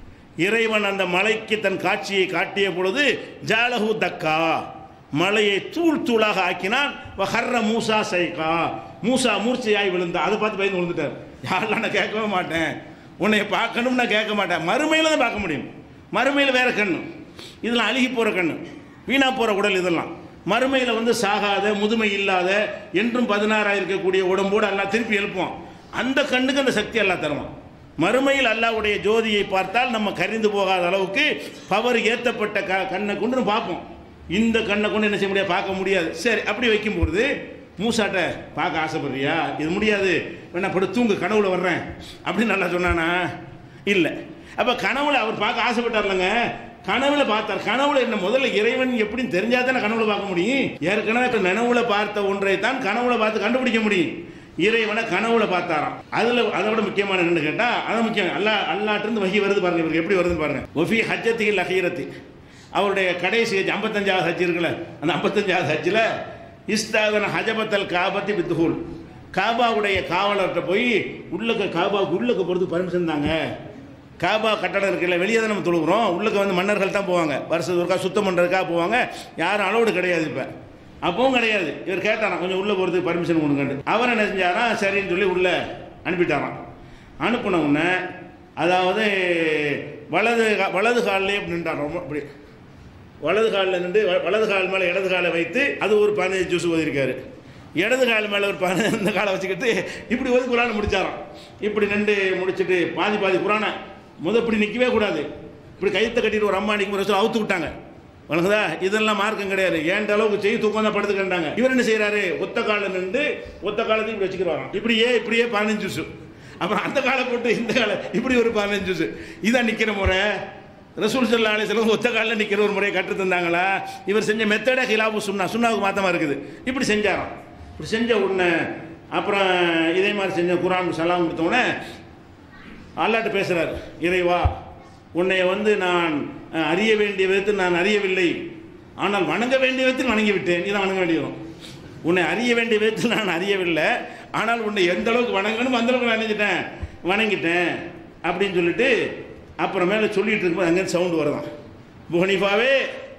இறைவன் அந்த மலைக்கு தன் காட்சியை காட்டிய பொழுது ஜாலஹு தக்கா மலையை தூள் தூளாக ஆக்கினான் ஹர்ர மூசா சைகா மூசா மூர்ச்சையாய் விழுந்தா அதை பார்த்து பயந்து விழுந்துட்டார் யாரெல்லாம் நான் கேட்கவே மாட்டேன் உன்னை பார்க்கணும்னு நான் கேட்க மாட்டேன் மறுமையில் தான் பார்க்க முடியும் மறுமையில் வேற கண்ணு இதெல்லாம் அழுகி போகிற கண்ணு வீணா போகிற உடல் இதெல்லாம் மறுமையில் வந்து சாகாத முதுமை இல்லாத என்றும் பதினாறாக இருக்கக்கூடிய உடம்போடு எல்லாம் திருப்பி எழுப்புவான் அந்த கண்ணுக்கு அந்த சக்தி எல்லாம் தருவான் மறுமையில் அல்லாவுடைய ஜோதியை பார்த்தால் நம்ம கரிந்து போகாத அளவுக்கு பவர் ஏற்றப்பட்ட க கண்ணை கொண்டு நம்ம பார்ப்போம் இந்த கண்ணை கொண்டு என்ன செய்ய முடியாது பார்க்க முடியாது சரி அப்படி வைக்கும்பொழுது மூசாட்ட பார்க்க ஆசைப்படுறியா இது முடியாது வேணா படு தூங்கு கனவுல வர்றேன் அப்படின்னு நல்லா சொன்னானா இல்லை அப்போ கனவுல அவர் பார்க்க ஆசைப்பட்டார்லங்க கனவுல பார்த்தார் கனவுல என்ன முதல்ல இறைவன் எப்படின்னு தெரிஞ்சா தானே கனவுல பார்க்க முடியும் ஏற்கனவே நினைவுல பார்த்த ஒன்றை தான் கனவுல பார்த்து கண்டுபிடிக்க முடியும் இறைவனை கனவுல பார்த்தாராம் அதுல அதை விட முக்கியமான என்னன்னு கேட்டா அது முக்கியம் அல்லா அல்லாட்டிருந்து வகி வருது பாருங்க இவருக்கு எப்படி வருதுன்னு பாருங்க ஒஃபி ஹஜ்ஜத்தில் அஹீரத்தி அவருடைய கடைசி ஹஜ் ஐம்பத்தஞ்சாவது ஹஜ் இருக்குல்ல அந்த ஐம்பத்தஞ்சாவது ஹஜ்ஜில் இஸ்தாதன ஹஜபத்தல் காபத்தி பித்துஹூல் காபாவுடைய காவலர்கிட்ட போய் உள்ளக்க காபாவுக்கு உள்ளக்க போகிறது பர்மிஷன் தாங்க காபா கட்டடம் இருக்குல்ல வெளியே தான் நம்ம தொழுகிறோம் உள்ளக்க வந்து மன்னர்கள் தான் போவாங்க வருஷத்துக்கு ஒருக்கா சுத்தம் பண்ணுறதுக்காக போவாங்க யாரும் அலோடு கிடையாது இப்போ அப்பவும் கிடையாது இவர் கேட்டாராம் கொஞ்சம் உள்ளே போகிறதுக்கு பர்மிஷன் கொடுங்கன்ட்டு அவர் என்ன செஞ்சாராம் சரின்னு சொல்லி உள்ளே அனுப்பிட்டாராம் அனுப்பின உடனே அதாவது வலது கா- வலது காலிலே நின்றான் ரொம்ப இப்படி வலது காலில் நின்று வ- வலது கால் மேலே இடது காலை வைத்து அது ஒரு பதினஞ்சு ஜூஸ் ஓதிருக்காரு இடது கால் மேலே ஒரு பதினஞ்சு இந்த காலை வச்சுக்கிட்டு இப்படி ஓதி குரான் முடிச்சாராம் இப்படி நின்று முடிச்சுட்டு பாதி பாதி குரானை முத இப்படி நிற்கவே கூடாது இப்படி கைத்தை கட்டிட்டு ஒரு அம்மா நிற்கும் ரசூல் அவுத்து விட்டாங்க வணங்குதா இதெல்லாம் மார்க்கம் கிடையாது ஏண்ட அளவுக்கு செய்து தூக்கம் தான் படுத்துக்கிட்டாங்க இவர் என்ன செய்றாரு ஒத்த காலில் நின்று ஒத்த காலத்தையும் இப்படி வச்சுக்கிறாராம் இப்படியே இப்படியே பதினஞ்சு ஜூஸ் அப்புறம் அந்த காலை போட்டு இந்த காலை இப்படி ஒரு பதினஞ்சு ஜூஸ் இதான் நிற்கிற முறை ரசூல் சல்லா அலிஸ்லாம் ஒத்த காலில் நிற்கிற ஒரு முறையை கற்று தந்தாங்களா இவர் செஞ்ச மெத்தடே ஹிலாபு சுன்னா சுண்ணாவுக்கு மாத்தமாக இருக்குது இப்படி செஞ்சாராம் இப்படி செஞ்ச உடனே அப்புறம் இதே மாதிரி செஞ்ச குரான் சலாம் கொடுத்த உடனே அல்லாட்ட பேசுகிறார் இறைவா உன்னை வந்து நான் அஹ், அறிய வேண்டிய விதத்தில் நான் அறியவில்லை ஆனால் வணங்க வேண்டிய விதத்தில் வணங்கி விட்டேன் இதான் வணங்க வேண்டியதும் உன்னை அறிய வேண்டிய விதத்தில் நான் அறியவில்லை ஆனால் உன்னை எந்த அளவுக்கு வணங்கணும் அந்த அளவுக்கு நான் நினைச்சிட்டேன் வணங்கிட்டேன் அப்படின்னு சொல்லிட்டு அப்புறமேல சொல்லிட்டு இருக்கும்போது அங்கேருந்து சவுண்டு வருதான் புகனிஃபாவே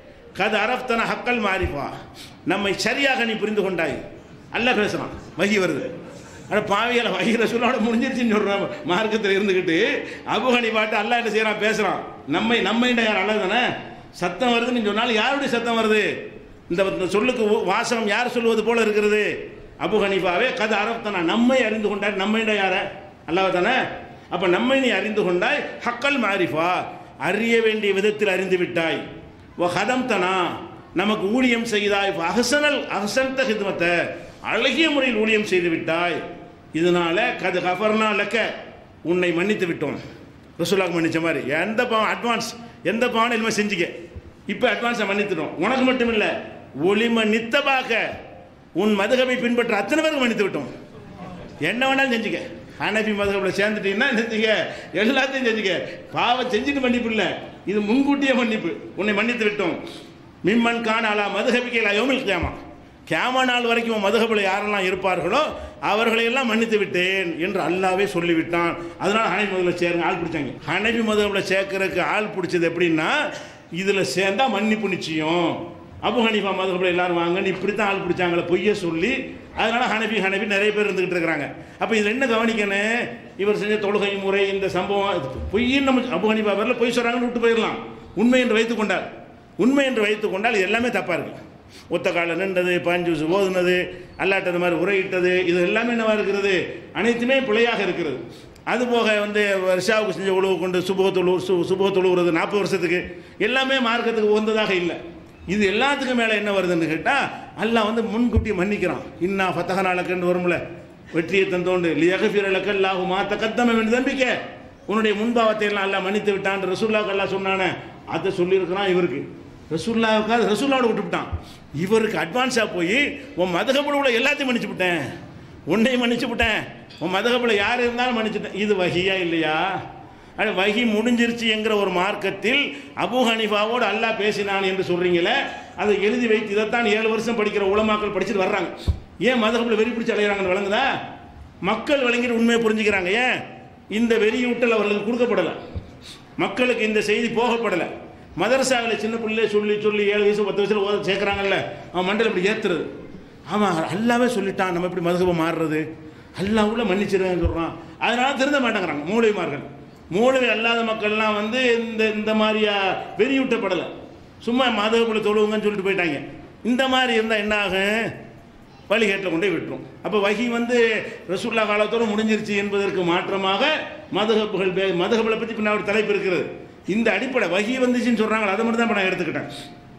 கது அரஃப்தன ஹக்கல் மாரிஃபா நம்மை சரியாக நீ புரிந்து கொண்டாய் அல்லாஹ் பேசுகிறான் வகி வருது அட பாவியால் வகி ரசூலோட முடிஞ்சிருச்சுன்னு சொல்கிறான் மார்க்கத்தில் இருந்துக்கிட்டு அபுகனி பாட்டு அல்லாஹ் என்ன செய்கிறான் பேசுகிறான் நம்மை நம்மை யார் அல்ல தானே சத்தம் வருதுன்னு சொன்னாலும் யாருடைய சத்தம் வருது இந்த இந்த சொல்லுக்கு உ- வாசகம் யார் சொல்லுவது போல இருக்கிறது அபு ஹனீஃபாவே கது அரப்தனா நம்மை அறிந்து கொண்டாய் நம்மை யார அல்லாஹ் தானே அப்போ நம்மை நீ அறிந்து கொண்டாய் ஹக்கல் மாரிஃபா அறிய வேண்டிய விதத்தில் அறிந்து விட்டாய் ஓ ஹதம் தனா நமக்கு ஊழியம் செய்தாய் அகசனல் அகசந்த ஹித்மத்தை அழகிய முறையில் ஊழியம் செய்து விட்டாய் இதனால கது கஃபர்னா லக்க உன்னை மன்னித்து விட்டோம் ரசூலாக்கு மன்னிச்ச மாதிரி எந்த பாவம் அட்வான்ஸ் எந்த பாவம் இனிமேல் செஞ்சுக்க இப்போ அட்வான்ஸை மன்னித்துட்டோம் உனக்கு மட்டும் இல்லை ஒளிம நித்தபாக உன் மதுகபை பின்பற்ற அத்தனை பேருக்கு மன்னித்து விட்டோம் என்ன வேணாலும் செஞ்சுக்க ஹனபி மதுகபில் சேர்ந்துட்டீங்கன்னா செஞ்சுக்க எல்லாத்தையும் செஞ்சுக்க பாவம் செஞ்சுட்டு மன்னிப்பு இல்லை இது முன்கூட்டியே மன்னிப்பு உன்னை மன்னித்து விட்டோம் மிம்மன் காண அலா மதுகபிக்கலா யோமில் கியாமா கியாமா நாள் வரைக்கும் உன் மதுகபில் யாரெல்லாம் இருப்பார்களோ அவர்களை எல்லாம் மன்னித்து விட்டேன் என்று அல்லாவே சொல்லிவிட்டான் அதனால ஹனபி மதுவில் சேருங்க ஆள் பிடிச்சாங்க ஹனபி மதுகபில் சேர்க்கறதுக்கு ஆள் பிடிச்சது எப்படின்னா இதில் சேர்ந்தா மன்னிப்பு நிச்சயம் அபு ஹனீஃபா மதுகபில் எல்லாரும் வாங்கன்னு இப்படி தான் ஆள் பிடிச்சாங்களே பொய்யை சொல்லி அதனால ஹனபி ஹனபி நிறைய பேர் இருந்துகிட்டு இருக்கிறாங்க அப்போ இதில் என்ன கவனிக்கணும் இவர் செஞ்ச தொழுகை முறை இந்த சம்பவம் இது பொய்ன்னு நம்ம அபு ஹனீஃபா பேரில் பொய் சொல்கிறாங்கன்னு விட்டு போயிடலாம் உண்மை என்று வைத்துக் கொண்டால் உண்மை என்று வைத்துக் கொண்டால் இது எல்லாமே தப்பாக இருக்கு ஒத்த காலில் நின்றது பாஞ்சூசு ஓதுனது அல்லாட்ட இந்த மாதிரி உரையிட்டது இது எல்லாமே என்னவா இருக்கிறது அனைத்துமே பிழையாக இருக்கிறது அதுபோக வந்து ரிஷாவுக்கு செஞ்ச உழவு கொண்டு சுபக தொழு சு சுபக தொழுவுறது நாற்பது வருஷத்துக்கு எல்லாமே மார்க்கத்துக்கு உகந்ததாக இல்லை இது எல்லாத்துக்கும் மேலே என்ன வருதுன்னு கேட்டால் அல்லாஹ் வந்து முன்கூட்டி மன்னிக்கிறான் இன்னா ஃபத்தகனாலக்கன்னு வரும்ல வெற்றியை தந்தோண்டு லியகஃபிரலக்க அல்லாஹு மா தக்கத்தம வேண்டிய நம்பிக்கை உன்னுடைய முன்பாவத்தை எல்லாம் அல்லாஹ் மன்னித்து விட்டான் ரசூல்லாவுக்கு அல்லாஹ் சொன்னானே அதை சொல்லியிருக்கிறான் இவருக்கு ரசூல்லாவுக்கு ரசூல்லாவோட விட்டுவிட்டான் இவருக்கு அட்வான்ஸாக போய் உன் மதகபுல உள்ள எல்லாத்தையும் மன்னிச்சு விட்டேன் உன்னையும் மன்னிச்சு விட்டேன் உன் மதகபில் யார் இருந்தாலும் மன்னிச்சுட்டேன் இது வகியா இல்லையா அது வகி முடிஞ்சிருச்சு என்கிற ஒரு மார்க்கத்தில் அபு ஹனிஃபாவோடு அல்லாஹ் பேசினான் என்று சொல்றீங்களே அதை எழுதி வைத்து இதைத்தான் ஏழு வருஷம் படிக்கிற உலமாக்கள் படிச்சுட்டு வர்றாங்க ஏன் மதகபில் வெறி பிடிச்சு அலைகிறாங்கன்னு விளங்குதா மக்கள் விளங்கிட்டு உண்மையை புரிஞ்சுக்கிறாங்க ஏன் இந்த வெறியூட்டல் அவர்களுக்கு கொடுக்கப்படலை மக்களுக்கு இந்த செய்தி போகப்படலை மதரசாவில் சின்ன பிள்ளைய சொல்லி சொல்லி ஏழு வயசு பத்து வயசுல ஓத சேர்க்குறாங்கல்ல அவன் மண்டல இப்படி ஏற்றுறது ஆமாம் அல்லாவே சொல்லிட்டான் நம்ம எப்படி மதுகபை மாறுறது அல்லாவுல மன்னிச்சிருன்னு சொல்கிறான் அதனால திருந்த மாட்டேங்கிறாங்க மூளைமார்கள் மூளை அல்லாத மக்கள்லாம் வந்து இந்த இந்த மாதிரியா வெறியூட்டப்படலை சும்மா மதகபுல தொழுவுங்கன்னு சொல்லிட்டு போயிட்டாங்க இந்த மாதிரி இருந்தால் என்ன ஆகும் வழிகேட்டில் கொண்டு போய் விட்டுரும் அப்போ வகி வந்து ரசூல்லா காலத்தோடு முடிஞ்சிருச்சு என்பதற்கு மாற்றமாக மதகப்புகள் பே மதகப்புகளை பற்றி பின்ன ஒரு தலைப்பு இருக்கிறது இந்த அடிப்படை வகி வந்துச்சுன்னு சொல்கிறாங்க அதை மட்டும் தான் இப்போ நான் எடுத்துக்கிட்டேன்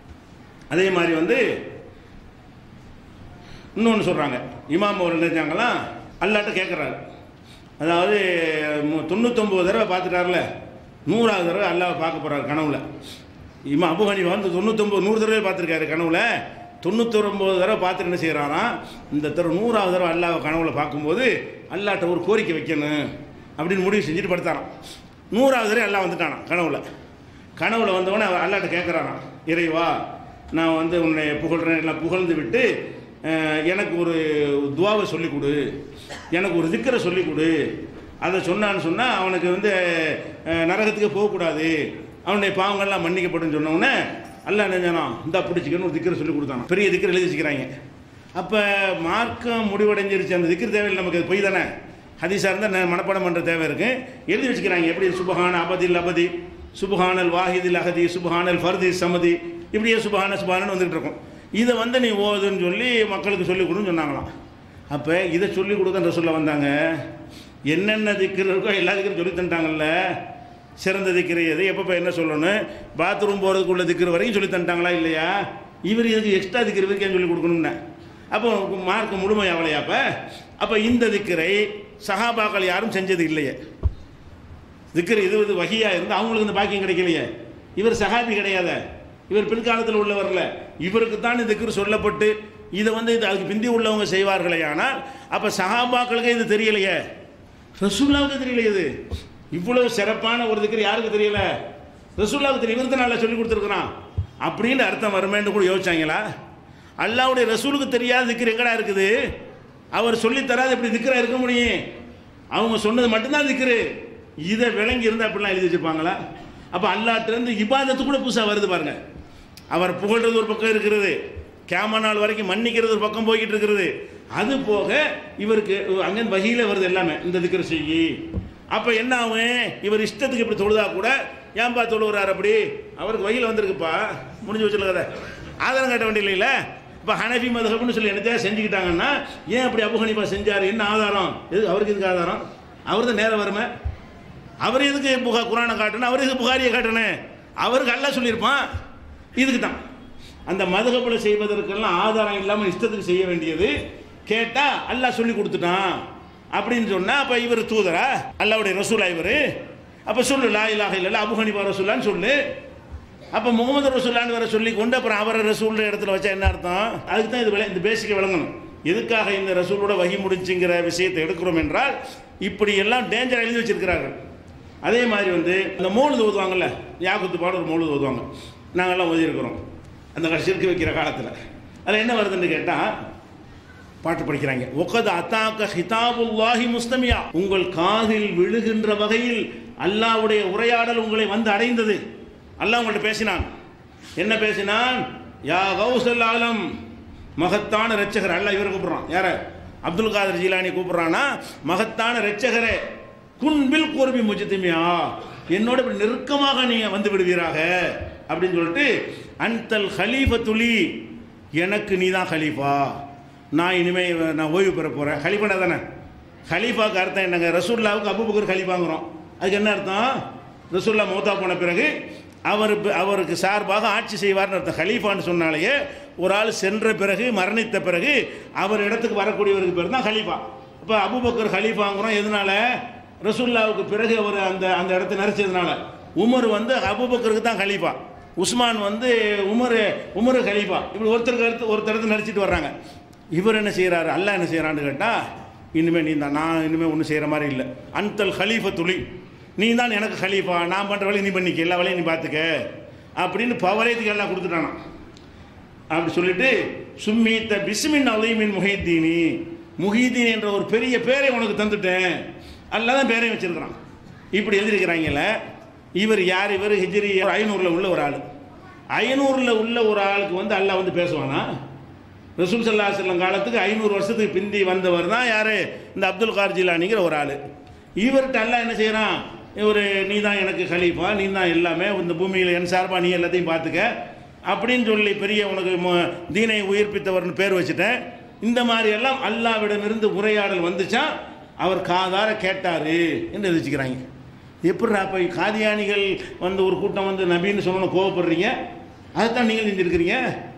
அதே மாதிரி வந்து இன்னொன்று சொல்கிறாங்க இமாம் அவர் நினைச்சாங்களாம் அல்லாட்ட கேட்குறாரு அதாவது மு- தொண்ணூத்தொம்பது தடவை பார்த்துட்டார்ல நூறாவது தடவை அல்லாவை பார்க்க போகிறாரு கனவுல இம்மா அபு ஹனீஃபா வந்து தொண்ணூத்தொம்பது நூறு தடவை பார்த்துருக்காரு கனவுல தொண்ணூத்தொம்பது தடவை பார்த்துட்டு என்ன செய்கிறாராம் இந்த தடவை நூறாவது தடவை அல்லாவை கனவுல பார்க்கும்போது அல்லாட்ட ஒரு கோரிக்கை வைக்கணும் அப்படின்னு முடிவு செஞ்சுட்டு படுத்தாராம் நூறாவது தடவை அல்லாஹ் வந்துட்டானாம் கனவுல கனவுல வந்தவொடனே அவர் அல்லாட்ட கேட்குறாராம் இறைவா நான் வந்து உன்னை புகழ்றேன் எல்லாம் புகழ்ந்து விட்டு அஹ், எனக்கு ஒரு துவாவை சொல்லிக் கொடு எனக்கு ஒரு திக்கரை சொல்லிக் கொடு அதை சொன்னான்னு சொன்னால் அவனுக்கு வந்து அஹ், நரகத்துக்கு போகக்கூடாது அவனுடைய பாவங்கள்லாம் மன்னிக்கப்படும் சொன்ன உடனே அல்லாஹ் நினைஞ்சானா இந்த பிடிச்சிக்கன்னு ஒரு திக்கரை சொல்லி கொடுத்தானா பெரிய திக்கர் எழுதி வச்சுக்கிறாங்க அப்போ மார்க்கம் முடிவடைஞ்சிருச்சு அந்த திக்கர் தேவையில்லை நமக்கு அது பொய் தானே ஹதீஸாக இருந்தால் மனப்பாடம் பண்ணுற தேவை இருக்கு எழுதி வச்சுக்கிறாங்க எப்படி சுபஹான அபதில் அபதி சுபஹானல் வாஹிதில் அகதி சுபஹானல் ஃபர்தி சமதி இப்படியே சுபஹான சுபஹானன்னு வந்துகிட்டு இருக்கும் இதை வந்து நீ ஓதுன்னு சொல்லி மக்களுக்கு சொல்லிக் கொடுன்னு சொன்னாங்களாம் அப்போ இதை சொல்லி கொடுக்கன்ற சொல்ல வந்தாங்க என்னென்ன திக்கிற இருக்கோ எல்லா திக்கிரும் சொல்லி தந்துட்டாங்கல்ல சிறந்த திக்கிற எது எப்பப்போ என்ன சொல்லணும் பாத்ரூம் போகிறதுக்குள்ள திக்கிற வரைக்கும் சொல்லி தந்துட்டாங்களா இல்லையா இவர் இதுக்கு எக்ஸ்ட்ரா திக்கிற வரைக்கும் சொல்லி கொடுக்கணும்னு அப்போ மார்க் முழுமையாகலையா அப்போ அப்போ இந்த திக்கரை சஹாபாக்கள் யாரும் செஞ்சது இல்லையே திக்கர் இது இது வகையாக இருந்து அவங்களுக்கு இந்த பாக்கியம் கிடைக்கலையே இவர் சஹாபி கிடையாத இவர் பிற்காலத்தில் உள்ளவர்ல இவருக்கு தான் இந்த திக்கர் சொல்லப்பட்டு இதை வந்து இது அதுக்கு பிந்தி உள்ளவங்க செய்வார்களே ஆனால் அப்போ சஹாபாக்களுக்கு இது தெரியலையே ரசூல்லாவுக்கு தெரியல இது இவ்வளவு சிறப்பான ஒரு திக்கர் யாருக்கு தெரியல ரசூல்லாவுக்கு தெரியும் இவருக்கு நல்லா சொல்லி கொடுத்துருக்குறான் அப்படின்னு அர்த்தம் வருமேன்னு கூட யோசிச்சாங்களா அல்லாவுடைய ரசூலுக்கு தெரியாத திக்கர் எங்கடா இருக்குது அவர் சொல்லி தராது எப்படி திக்கரா இருக்க முடியும் அவங்க சொன்னது மட்டும்தான் திக்கரு இதை விளங்கி இருந்தால் அப்படிலாம் எழுதி வச்சிருப்பாங்களா அப்போ அல்லாட்டிலேருந்து இபாதத்து கூட புதுசாக வருது பாருங்க அவர் புகழ்றது ஒரு பக்கம் இருக்கிறது கேம நாள் வரைக்கும் மன்னிக்கிறது ஒரு பக்கம் போய்கிட்டு இருக்கிறது அது போக இவருக்கு அங்கே வகையில் வருது எல்லாமே இந்த திக்கிற செய்யி அப்போ என்ன ஆகும் இவர் இஷ்டத்துக்கு இப்படி தொழுதா கூட ஏன்பா தொழுகிறார் அப்படி அவருக்கு வகையில் வந்திருக்குப்பா முடிஞ்சு வச்சுருக்க கதை ஆதாரம் காட்ட வேண்டிய இல்லைல்ல இப்போ ஹனஃபி மதுஹப்னு சொல்லி என்னத்தையா செஞ்சுக்கிட்டாங்கன்னா ஏன் அப்படி அபு ஹனீஃபா செஞ்சார் என்ன ஆதாரம் எது அவருக்கு இதுக்கு ஆதாரம் அவர் தான் நேரம் வருமே அவர் எதுக்கு புகா குரானை காட்டணும் அவர் எதுக்கு புகாரியை காட்டணும் அவருக்கு அல்ல சொல்லியிருப்பான் இதுக்கு தான் அந்த மதுகப்பில் செய்வதற்கெல்லாம் ஆதாரம் இல்லாமல் இஷ்டத்துக்கு செய்ய வேண்டியது கேட்டால் அல்லாஹ் சொல்லி கொடுத்துட்டான் அப்படின்னு சொன்னால் அப்போ இவர் தூதரா அல்லாவுடைய ரசூலா இவர் அப்போ சொல்லு லா இலாஹ இல்லைல்ல அபு ஹனிஃபா ரசூலான்னு சொல்லு அப்போ முகமது ரசூல்லான்னு வேற சொல்லி கொண்டு அப்புறம் அவரை ரசூல்ன்ற இடத்துல வச்சா என்ன அர்த்தம் அதுக்கு தான் இது விளை இந்த பேசிக்கை விளங்கணும் எதுக்காக இந்த ரசூலோட வகி முடிச்சுங்கிற விஷயத்தை எடுக்கிறோம் என்றால் இப்படி எல்லாம் டேஞ்சர் எழுதி வச்சிருக்கிறார்கள் அதே மாதிரி வந்து இந்த மூழுது ஓதுவாங்கல்ல யாக்குத்து பாட ஒரு மூழுது ஓதுவாங்க நாங்கள்லாம் ஓதியிருக்கிறோம் அந்த சிறுக்கு வைக்கிற காலத்தில் அதில் என்ன வருதுன்னு கேட்டால் பாட்டு படிக்கிறாங்க ஒக்கது அத்தாக்க ஹிதாபுல்லாஹி முஸ்தமியா உங்கள் காதில் விழுகின்ற வகையில் அல்லாவுடைய உரையாடல் உங்களை வந்து அடைந்தது அல்லாஹ் உங்கள்ட்ட பேசினான் என்ன பேசினான் யா கௌசல் ஆலம் மகத்தான ரட்சகர் அல்லாஹ் இவரை கூப்பிடுறான் யார அப்துல் காதர் ஜீலானி கூப்பிடுறானா மகத்தான ரட்சகரே குன்பில் கூர்பி முஜித்துமியா என்னோட இப்படி நெருக்கமாக நீங்கள் வந்து விடுவீராக அப்படின்னு சொல்லிட்டு அன்தல் ஹலீஃபத்துலி எனக்கு நீ தான் ஹலீஃபா நான் இனிமே நான் ஓய்வு பெற போகிறேன் ஹலீஃபனா தானே ஹலீஃபாவுக்கு அர்த்தம் என்னங்க ரசூல்லாவுக்கு அபுபக்கர் ஹலீஃபாங்கிறோம் அதுக்கு என்ன அர்த்தம் ரசூல்லா மௌத்தா போன பிறகு அவர் அவருக்கு சார்பாக ஆட்சி செய்வார்னு அர்த்தம் ஹலீஃபான்னு சொன்னாலேயே ஒரு ஆள் சென்ற பிறகு மரணித்த பிறகு அவர் இடத்துக்கு வரக்கூடியவருக்கு பேர் தான் ஹலீஃபா இப்போ அபுபக்கர் ஹலீஃபாங்கிறோம் எதனால ரசூல்லாவுக்கு பிறகு அவர் அந்த அந்த இடத்த நரைச்சதுனால உமர் வந்து அபுபக்கருக்கு தான் ஹலீஃபா உஸ்மான் வந்து உமர் உமர் ஹலீஃபா இப்படி ஒருத்தருக்கு அடுத்து ஒருத்தர் இடத்துல நடிச்சிட்டு வர்றாங்க இவர் என்ன செய்கிறாரு அல்லாஹ் என்ன செய்கிறான்னு கேட்டால் இனிமேல் நீ தான் நான் இனிமேல் ஒன்றும் செய்கிற மாதிரி இல்லை அன்தல் ஹலீஃப துளி நீ தான் எனக்கு ஹலீஃபா நான் பண்ணுற வேலையை நீ பண்ணிக்க எல்லா வேலையும் நீ பார்த்துக்க அப்படின்னு பவரேத்துக்கு எல்லாம் கொடுத்துட்டானா அப்படி சொல்லிட்டு சும்மீத்த பிஸ்மின் அலீமின் முஹீத்தீனி முஹீதீன் என்ற ஒரு பெரிய பேரை உனக்கு தந்துட்டேன் அல்ல தான் பேரையும் வச்சிருக்கிறான் இப்படி எழுதியிருக்கிறாங்கல்ல இவர் யார் இவர் ஹிஜ்ரி ஐநூறில் உள்ள ஒரு ஆள் ஐநூறில் உள்ள ஒரு ஆளுக்கு வந்து அல்லாஹ் வந்து பேசுவானா ரசூல் சல்லா செல்லம் காலத்துக்கு ஐநூறு வருஷத்துக்கு பிந்தி வந்தவர் தான் யார் இந்த அப்துல் கார் ஜிலானிங்கிற ஒரு ஆள் இவர்கிட்ட அல்லாஹ் என்ன செய்கிறான் இவர் நீ தான் எனக்கு ஹலீஃபா நீ தான் எல்லாமே இந்த பூமியில் என் சார்பா நீ எல்லாத்தையும் பார்த்துக்க அப்படின்னு சொல்லி பெரிய உனக்கு மு- தீனை உயிர்ப்பித்தவர்னு பேர் வச்சுட்டேன் இந்த மாதிரி எல்லாம் அல்லாவிடமிருந்து உரையாடல் வந்துச்சா அவர் காதார கேட்டார் என்று வச்சுக்கிறாங்க எப்படிடா இப்போ காதியானிகள் வந்து ஒரு கூட்டம் வந்து நபின்னு சொல்லணும் கோவப்படுறீங்க அதைத்தான் நீங்கள் செஞ்சுருக்கிறீங்க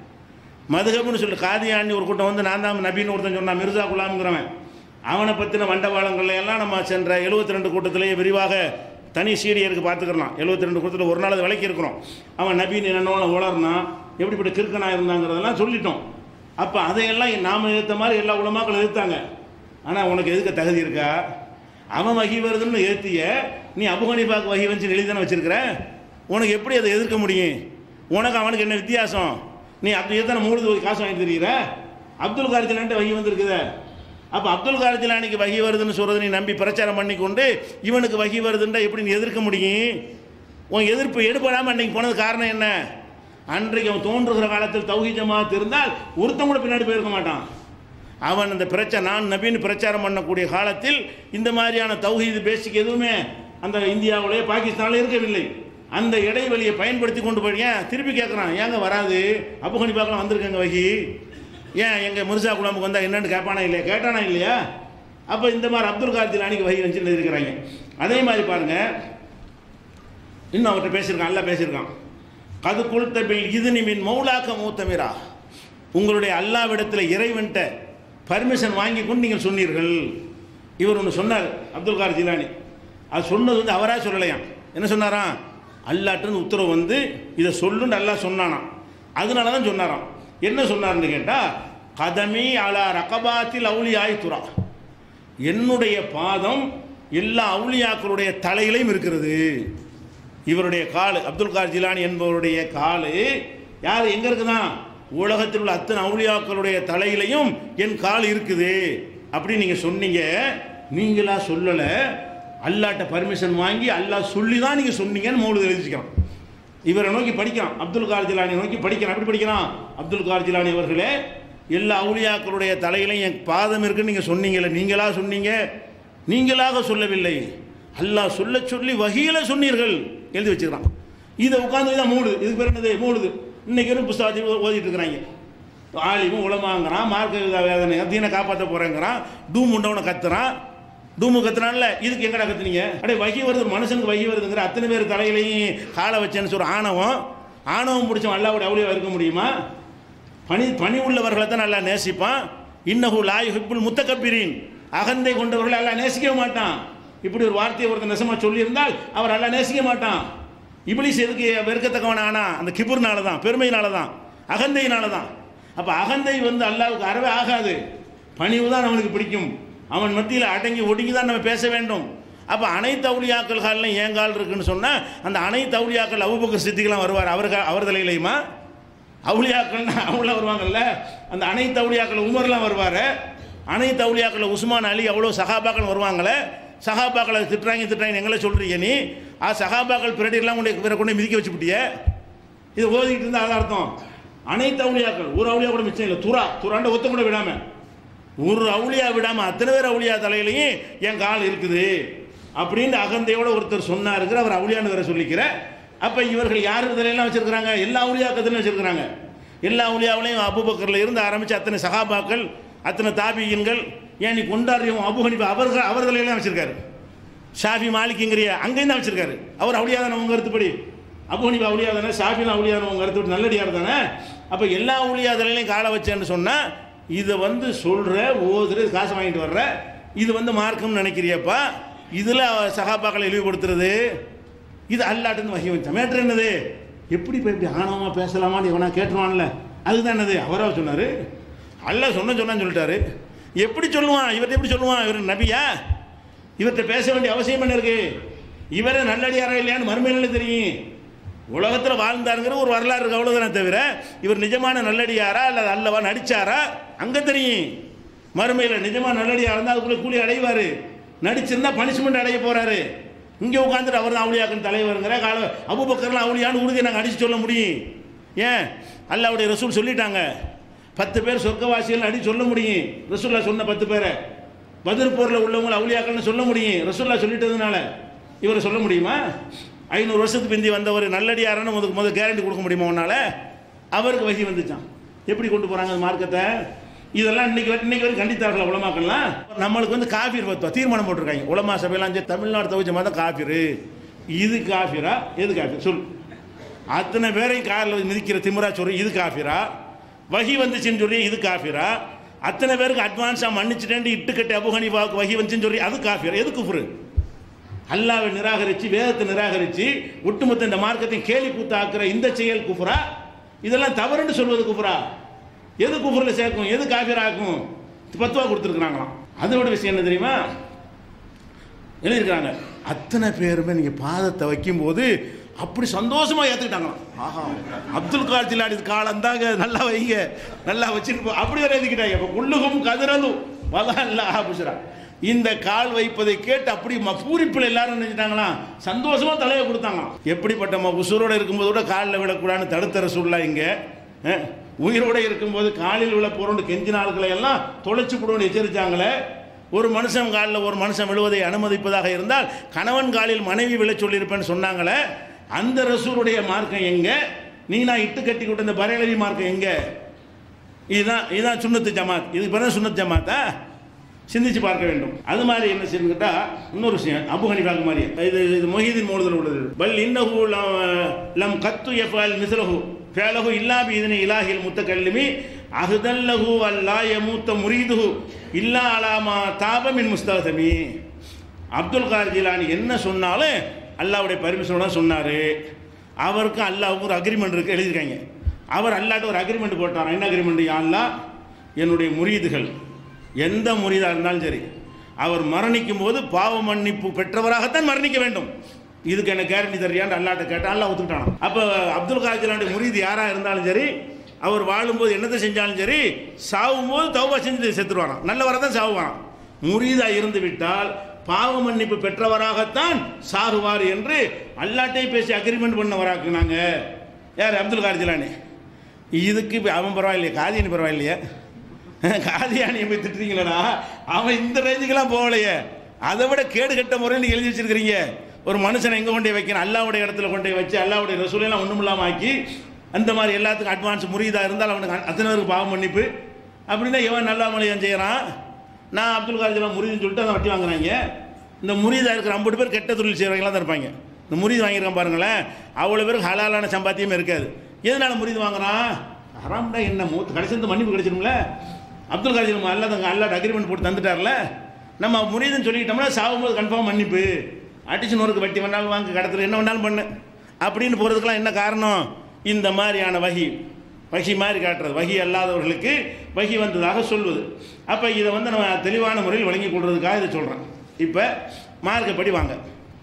மதுகப்னு சொல்லி காதியானி ஒரு கூட்டம் வந்து நான் தான் நபின்னு ஒருத்தன் சொன்னான் மிர்சா குலாம்ங்கிறவன் அவனை பற்றின வண்டவாளங்களை எல்லாம் நம்ம சென்ற 72 ரெண்டு கூட்டத்திலேயே விரிவாக தனி சீடியருக்கு பார்த்துக்கலாம் 72 ரெண்டு கூட்டத்தில் ஒரு நாள் அது விளக்கி இருக்கிறோம் அவன் நபின்னு என்னென்ன உளர்னா எப்படிப்பட்ட கிறுக்கனாக இருந்தாங்கிறதெல்லாம் சொல்லிட்டோம் அப்போ அதையெல்லாம் நாம் எதிர்த்த மாதிரி எல்லா உலமாக்கள் எதிர்த்தாங்க ஆனால் உனக்கு எதுக்க தகுதி இருக்கா அவன் வகி வருதுன்னு ஏற்றிய நீ அபுகனிபாக்கு வகி வந்து எழுதி தானே வச்சிருக்கிற உனக்கு எப்படி அதை எதிர்க்க முடியும் உனக்கு அவனுக்கு என்ன வித்தியாசம் நீ அப்படி எத்தனை மூணு காசு வாங்கிட்டு தெரியுற அப்துல் கார்ஜிலான்ட்டு வகி வந்திருக்குதே அப்போ அப்துல் கார்ஜிலானிக்கு வகி வருதுன்னு சொல்கிறத நீ நம்பி பிரச்சாரம் பண்ணி கொண்டு இவனுக்கு வகி வருதுன்றா எப்படி நீ எதிர்க்க முடியும் உன் எதிர்ப்பு எடுபடாமல் அன்னைக்கு போனது காரணம் என்ன அன்றைக்கு அவன் தோன்றுகிற காலத்தில் தௌஹி ஜமாத் இருந்தால் ஒருத்தன் கூட பின்னாடி போயிருக்க மாட்டான் அவன் அந்த பிரச்சார நான் நபின்னு பிரச்சாரம் பண்ணக்கூடிய காலத்தில் இந்த மாதிரியான தௌஹீது பேசிக் எதுவுமே அந்த இந்தியாவிலே பாகிஸ்தானில் இருக்கவில்லை அந்த இடைவெளியை பயன்படுத்தி கொண்டு போய் ஏன் திருப்பி கேட்குறான் ஏங்க வராது அபு ஹனிஃபாக்கெல்லாம் வந்திருக்கேங்க வகி ஏன் எங்கள் மிர்சா குலாமுக்கு வந்தால் என்னன்னு கேட்பானா இல்லையா கேட்டானா இல்லையா அப்போ இந்த மாதிரி அப்துல் கார் ஜிலானிக்கு வகி வச்சு இருக்கிறாங்க அதே மாதிரி பாருங்க இன்னும் அவர்கிட்ட பேசியிருக்கான் அல்ல பேசியிருக்கான் கது குல்தபில் இது நிமின் மௌலாக்க மூத்தமிரா உங்களுடைய அல்லாவிடத்தில் இறைவன்ட்ட பர்மிஷன் வாங்கி கொண்டு நீங்கள் சொன்னீர்கள் இவர் ஒன்று சொன்னார் அப்துல் கார் ஜிலானி அது சொன்னது வந்து அவராக சொல்லலையாம் என்ன சொன்னாராம் அல்லாட்டுன்னு உத்தரவு வந்து இதை சொல்லுன்னு அல்லாஹ் சொன்னானாம் அதனால தான் சொன்னாராம் என்ன சொன்னார்னு கேட்டால் கதமி அலா ரகபாத்தில் அவுளியாய் துரா என்னுடைய பாதம் எல்லா அவுளியாக்களுடைய தலையிலையும் இருக்கிறது இவருடைய கால் அப்துல் கார் ஜிலானி என்பவருடைய கால் யார் எங்கே இருக்குதான் உலகத்தில் உள்ள அத்தனை அவுளியாக்களுடைய தலையிலையும் என் கால் இருக்குது அப்படின்னு நீங்கள் சொன்னீங்க நீங்களா சொல்லலை அல்லாட்ட பர்மிஷன் வாங்கி அல்லாஹ் சொல்லி தான் நீங்கள் சொன்னீங்கன்னு மௌலுது எழுதிக்கிறான் இவரை நோக்கி படிக்கிறான் அப்துல் கார் ஜிலானி நோக்கி படிக்கிறான் எப்படி படிக்கிறான் அப்துல் கார் ஜிலானி அவர்களே எல்லா அவுளியாக்களுடைய தலையிலையும் என் பாதம் இருக்குன்னு நீங்கள் சொன்னீங்களே நீங்களா சொன்னீங்க நீங்களாக சொல்லவில்லை அல்லாஹ் சொல்ல சொல்லி வகையில சொன்னீர்கள் எழுதி வச்சுக்கிறான் இதை உட்காந்து தான் மூடுது இதுக்கு பேர் என்னது மூடுது இன்னைக்கு ஒரு புஸ்தகத்தை ஓ- ஓதிட்டு இருக்கிறாங்க ஆலிமும் உலமாங்கிறான் மார்க்க வேதனை தீனை காப்பாற்ற போகிறேங்கிறான் டூம் உண்டவனை கத்துறான் டூமு கத்துறான்ல இதுக்கு எங்கடா கத்துனீங்க அடே வகி வருது ஒரு மனுஷனுக்கு வகி வருதுங்கிற அத்தனை பேர் தலையிலையும் காலை வச்சேன்னு சொல்ற ஆணவம் ஆணவம் பிடிச்சவன் அல்லாவுடைய அவுளியா இருக்க முடியுமா பணி பணி உள்ளவர்களை தான் நல்லா நேசிப்பான் இன்னஹு லாய் ஹிப்புல் முத்தகப்பிரின் அகந்தை கொண்டவர்களை எல்லாம் நேசிக்க மாட்டான் இப்படி ஒரு வார்த்தையை ஒருத்தர் நெசமா சொல்லியிருந்தால் அவர் எல்லாம் நேசிக்க மாட்டான் இப்ளீஸ் எதுக்கு வெறுக்கத்தக்கவன் ஆனா அந்த கிபுர்னால தான் பெருமையினால தான் அகந்தையினால தான் அப்போ அகந்தை வந்து அல்லாவுக்கு அறவே ஆகாது பணிவு தான் அவனுக்கு பிடிக்கும் அவன் மத்தியில் அடங்கி ஒடுங்கி தான் நம்ம பேச வேண்டும் அப்போ அனைத்து அவுளியாக்கள் காலில் ஏன் கால் இருக்குன்னு சொன்னால் அந்த அனைத்து அவுளியாக்கள் அவுபக்கர் சித்திகளாம் வருவார் அவர் கா- அவர் தலையிலையுமா அவுளியாக்கள்னா அவங்கள வருவாங்கல்ல அந்த அனைத்து அவுளியாக்கள் உமர்லாம் வருவார் அனைத்து அவுளியாக்கள் உஸ்மான் அலி அவ்வளோ சகாபாக்கள் வருவாங்களே சகாபாக்களை திட்டுறாங்க திட்டுறாங்க எங்களை சொல்கிறீங்க நீ ஆ சகாபாக்கள் பிரடிலாம் கொண்டு இவரை கொண்டு மிதிக்க வச்சுப்பிட்டிய இது ஓதிக்கிட்டு இருந்தால் அதான் அர்த்தம் அனைத்து அவுளியாக்கள் ஒரு அவுளியா கூட மிச்சம் இல்லை துரா துராண்ட ஒத்த கூட விடாம ஒரு அவுளியா விடாம அத்தனை பேர் அவுளியா தலையிலையும் என் கால் இருக்குது அப்படின்னு அகந்தையோட ஒருத்தர் சொன்னாருங்கிற அவர் அவுளியான்னு வேற சொல்லிக்கிற அப்ப இவர்கள் யார் தலையெல்லாம் வச்சிருக்கிறாங்க எல்லா அவுளியாக்கத்திலும் வச்சிருக்கிறாங்க எல்லா அவுளியாவிலையும் அபுபக்கர்ல இருந்து ஆரம்பிச்சு அத்தனை சகாபாக்கள் அத்தனை தாபியன்கள் ஏன் நீ கொண்டாடுறோம் அபு ஹனிஃபா அவர்கள் அவர் தலையெல்லாம் வச்சிருக்காரு ஷாஃபி மாலிக்குங்கிறிய அங்கேயும் தான் வச்சிருக்காரு அவர் அவுளியா தானே உங்க கருத்துப்படி அபு ஹனிஃபா அவுளியா தானே ஷாஃபிலாம் அவுளியா தானே உங்க கருத்துப்படி நல்லடியார் தானே அப்போ எல்லா அவுளியா தலையிலையும் காலை வச்சேன்னு சொன்னா இதை வந்து சொல்ற ஓதுற காசு வாங்கிட்டு வர்ற இது வந்து மார்க்கம்னு நினைக்கிறியப்பா இதில் சகாபாக்களை இழிவுபடுத்துறது இது அல்லாட்டுன்னு வகை வச்சா மேட்ரு என்னது எப்படி இப்போ இப்படி ஆணவமாக பேசலாமான்னு இவனா கேட்டுருவான்ல அதுதான் என்னது அவராக சொன்னார் அல்லாஹ் சொன்ன சொன்னான்னு சொல்லிட்டாரு எப்படி சொல்லுவான் இவர்கிட்ட எப்படி சொல்லுவான் இவர் நபியா இவர்கிட்ட பேச வேண்டிய அவசியம் என்ன இருக்கு இவரே நல்லடியாரா இல்லையான்னு மறுமையில தெரியும் உலகத்தில் வாழ்ந்தாருங்கிற ஒரு வரலாறு இருக்கு அவ்வளோதானே தவிர இவர் நிஜமான நல்லடியாரா அல்லது அல்லவா நடிச்சாரா அங்கே தெரியும் மறுமையில் நிஜமான நல்லடியாரா இருந்தால் அதுக்குள்ளே கூலி அடைவார் நடிச்சிருந்தா பனிஷ்மெண்ட் அடைய போறாரு இங்கே உட்காந்துட்டு அவர் தான் அவுளியாக்கன் தலைவருங்கிற கால அபுபக்கர்லாம் அவுளியான்னு உறுதியை நாங்கள் அடிச்சு சொல்ல முடியும் ஏன் அல்லாவுடைய ரசூல் சொல்லிட்டாங்க பத்து பேர் சொர்க்கவாசிகள் அடி சொல்ல முடியும் ரசூல்லா சொன்ன பத்து பேரை பதிர் போரில் உள்ளவங்களை அவுளியாக்கள்னு சொல்ல முடியும் ரசூல்லா சொல்லிட்டதுனால இவரை சொல்ல முடியுமா ஐநூறு வருஷத்துக்கு பிந்தி வந்தவர் நல்லடியாரன்னு முதல் முதல் கேரண்டி கொடுக்க முடியுமா உன்னால அவருக்கு வகி வந்துச்சான் எப்படி கொண்டு போகிறாங்க அந்த மார்க்கத்தை இதெல்லாம் இன்னைக்கு வரை- இன்னைக்கு வரைக்கும் கண்டித்தார்கள் உலமாக்கள்லாம் நம்மளுக்கு வந்து காஃபீர் பத்துவா தீர்மானம் போட்டிருக்காங்க உலமா சபையெல்லாம் சரி தமிழ்நாடு தவிச்ச மாதிரி தான் காஃபிரு இது காஃபிரா எது காஃபிர் சொல் அத்தனை பேரையும் காரில் மிதிக்கிற திமிரா சொல்லி இது காஃபிரா வகி வந்துச்சுன்னு சொல்லி இது காஃபிரா அத்தனை பேருக்கு அட்வான்ஸாக மன்னிச்சுட்டேன் இட்டுக்கட்டு அபு ஹனீஃபாவுக்கு வகி வந்துச்சுன்னு சொல்லி அது காஃபிரா எது குஃப்ரு அல்லாவை நிராகரித்து வேதத்தை நிராகரித்து ஒட்டுமொத்த இந்த மார்க்கத்தை கேலி கூத்தாக்குற இந்த செயல் குஃப்ரா இதெல்லாம் தவறுன்னு சொல்வது குஃப்ரா எது குஃப்ரில் சேர்க்கும் எது காஃபிராக்கும் பத்துவா கொடுத்துருக்குறாங்களாம் அதோட விஷயம் என்ன தெரியுமா எழுதியிருக்காங்க அத்தனை பேருமே நீங்கள் பாதத்தை வைக்கும்போது அப்படி சந்தோஷமா ஏற்றுக்கிட்டாங்களாம் ஆஹா அப்துல் கார் ஜிலாடி காலம் தாங்க நல்லா வைங்க நல்லா வச்சுட்டு போ அப்படி வரை எழுதிக்கிட்டாங்க இப்போ குள்ளுகும் கதிரலும் வதான் இல்லை ஆபுசுரா இந்த கால் வைப்பதை கேட்டு அப்படி ம- பூரிப்பில் எல்லாரும் நினைச்சிட்டாங்களாம் சந்தோஷமா தலையை கொடுத்தாங்களாம் எப்படிப்பட்ட ம- உசுரோட இருக்கும்போது கூட காலில் விடக்கூடாதுன்னு தடுத்த ரசூல்லா இங்கே அஹ், உயிரோடு இருக்கும்போது காலில் உள்ள பொருள் கெஞ்சின ஆட்களை எல்லாம் தொலைச்சு போடுவோன்னு எச்சரித்தாங்களே ஒரு மனுஷன் காலில் ஒரு மனுஷன் விழுவதை அனுமதிப்பதாக இருந்தால் கணவன் காலில் மனைவி விழச் சொல்லியிருப்பேன்னு சொன்னாங்களே அந்த ரசூலுடைய மார்க்கம் எங்க நீ நான் இட்டு கட்டி விட்ட இந்த பரேலவி மார்க்கம் எங்க இதுதான் இதுதான் சுண்ணத்து ஜமாத் இதுக்கு பிறகு சுண்ணத் ஜமாத்தா சிந்திச்சு பார்க்க வேண்டும் அது மாதிரி என்ன செய்யணும் கேட்டா இன்னொரு விஷயம் அபு ஹனிஃபாக்கு மாதிரி இது இது மொஹீதின் மூலத்தில் உள்ளது பல் இன்னஹு லம் லம் கத்து எஃபால் மிஸ்லஹு ஃபேலஹு இல்லா பி இதனை இலாஹில் முத்தகல்லிமி அஹுதல்லஹு அல்லா யமூத்த முரீதுஹு இல்லா அலாமா தாப மின் முஸ்தகமி அப்துல் கார் ஜிலானி என்ன சொன்னாலும் அல்லாவுடைய பர்மிஷனோட சொன்னார் அவருக்கும் அல்லாவுக்கும் ஒரு அக்ரிமெண்ட் இருக்கு எழுதியிருக்காங்க அவர் அல்லாட்ட ஒரு அக்ரிமெண்ட் போட்டாராம் என்ன அக்ரிமெண்ட் அல்லா என்னுடைய முரீதுகள் எந்த முரீதாக இருந்தாலும் சரி அவர் மரணிக்கும் போது பாவ மன்னிப்பு பெற்றவராகத்தான் மரணிக்க வேண்டும் இதுக்கு என்ன கேரண்டி தரியான்னு அல்லாட்ட கேட்டால் அல்லா ஒத்துக்கிட்டான் அப்போ அப்துல் காஜிலானுடைய முரீது யாராக இருந்தாலும் சரி அவர் வாழும்போது என்னத்தை செஞ்சாலும் சரி சாவும்போது தௌபா செஞ்சு செத்துருவாராம் நல்லவராக தான் சாவுவாராம் முரீதாக இருந்து விட்டால் பாவ மன்னிப்பு பெற்றவராகத்தான் சாருவார் என்று அல்லாட்டை பேசி அக்ரிமெண்ட் பண்ணவராக்கு நாங்கள் யார் அப்துல் கார்ஜிலானி இதுக்கு இப்ப அவன் பரவாயில்லையே காதியானி பரவாயில்லையே காதியானியை போய் திட்டுறீங்களடா அவன் இந்த ரேஞ்சுக்கெல்லாம் போகலையே அதை விட கேடு கட்ட முறையில் நீங்க எழுதி வச்சிருக்கிறீங்க ஒரு மனுஷனை எங்கே கொண்டு போய் வைக்கணும் அல்லாவுடைய இடத்துல கொண்டு போய் வச்சு அல்லாவுடைய ரசூலையெல்லாம் ஒன்றும் இல்லாமல் ஆக்கி அந்த மாதிரி எல்லாத்துக்கும் அட்வான்ஸ் முறியதாக இருந்தால் அவனுக்கு அத்தனை பேருக்கு பாவம் மன்னிப்பு அப்படின்னா எவன் நல்லா மலையம் செய்கிறான் நான் அப்துல் கார்ஜெலாம் முறிதுன்னு சொல்லிட்டு அதை வட்டி வாங்குறாங்க இந்த முறிதாக இருக்கிற ஐம்பது பேர் கெட்ட தொழில் செய்கிறவங்களாம் தான் இருப்பாங்க இந்த முறிது வாங்கியிருக்கான் பாருங்களேன் அவ்வளோ பேருக்கு ஹலாலான சம்பாத்தியமே இருக்காது எதனால முறிது வாங்குறான் ஹராம்டா என்ன மூத்து கடைசி வந்து மன்னிப்பு கிடைச்சிரும்ல அப்துல் காஜி அல்ல அல்லாட்ட அக்ரிமெண்ட் போட்டு தந்துட்டார்ல நம்ம முறிதுன்னு சொல்லிக்கிட்டோம்னா சாகும்போது கன்ஃபார்ம் மன்னிப்பு அடிச்சு நூறுக்கு வட்டி வேணாலும் வாங்க கடத்துல என்ன வேணாலும் பண்ணு அப்படின்னு போகிறதுக்கெல்லாம் என்ன காரணம் இந்த மாதிரியான வகி வகி மாதிரி காட்டுறது வகி அல்லாதவர்களுக்கு வகி வந்ததாக சொல்வது அப்போ இதை வந்து நம்ம தெளிவான முறையில் வழங்கி கொள்றதுக்காக இதை சொல்கிறேன் இப்போ மார்க்கப்படி வாங்க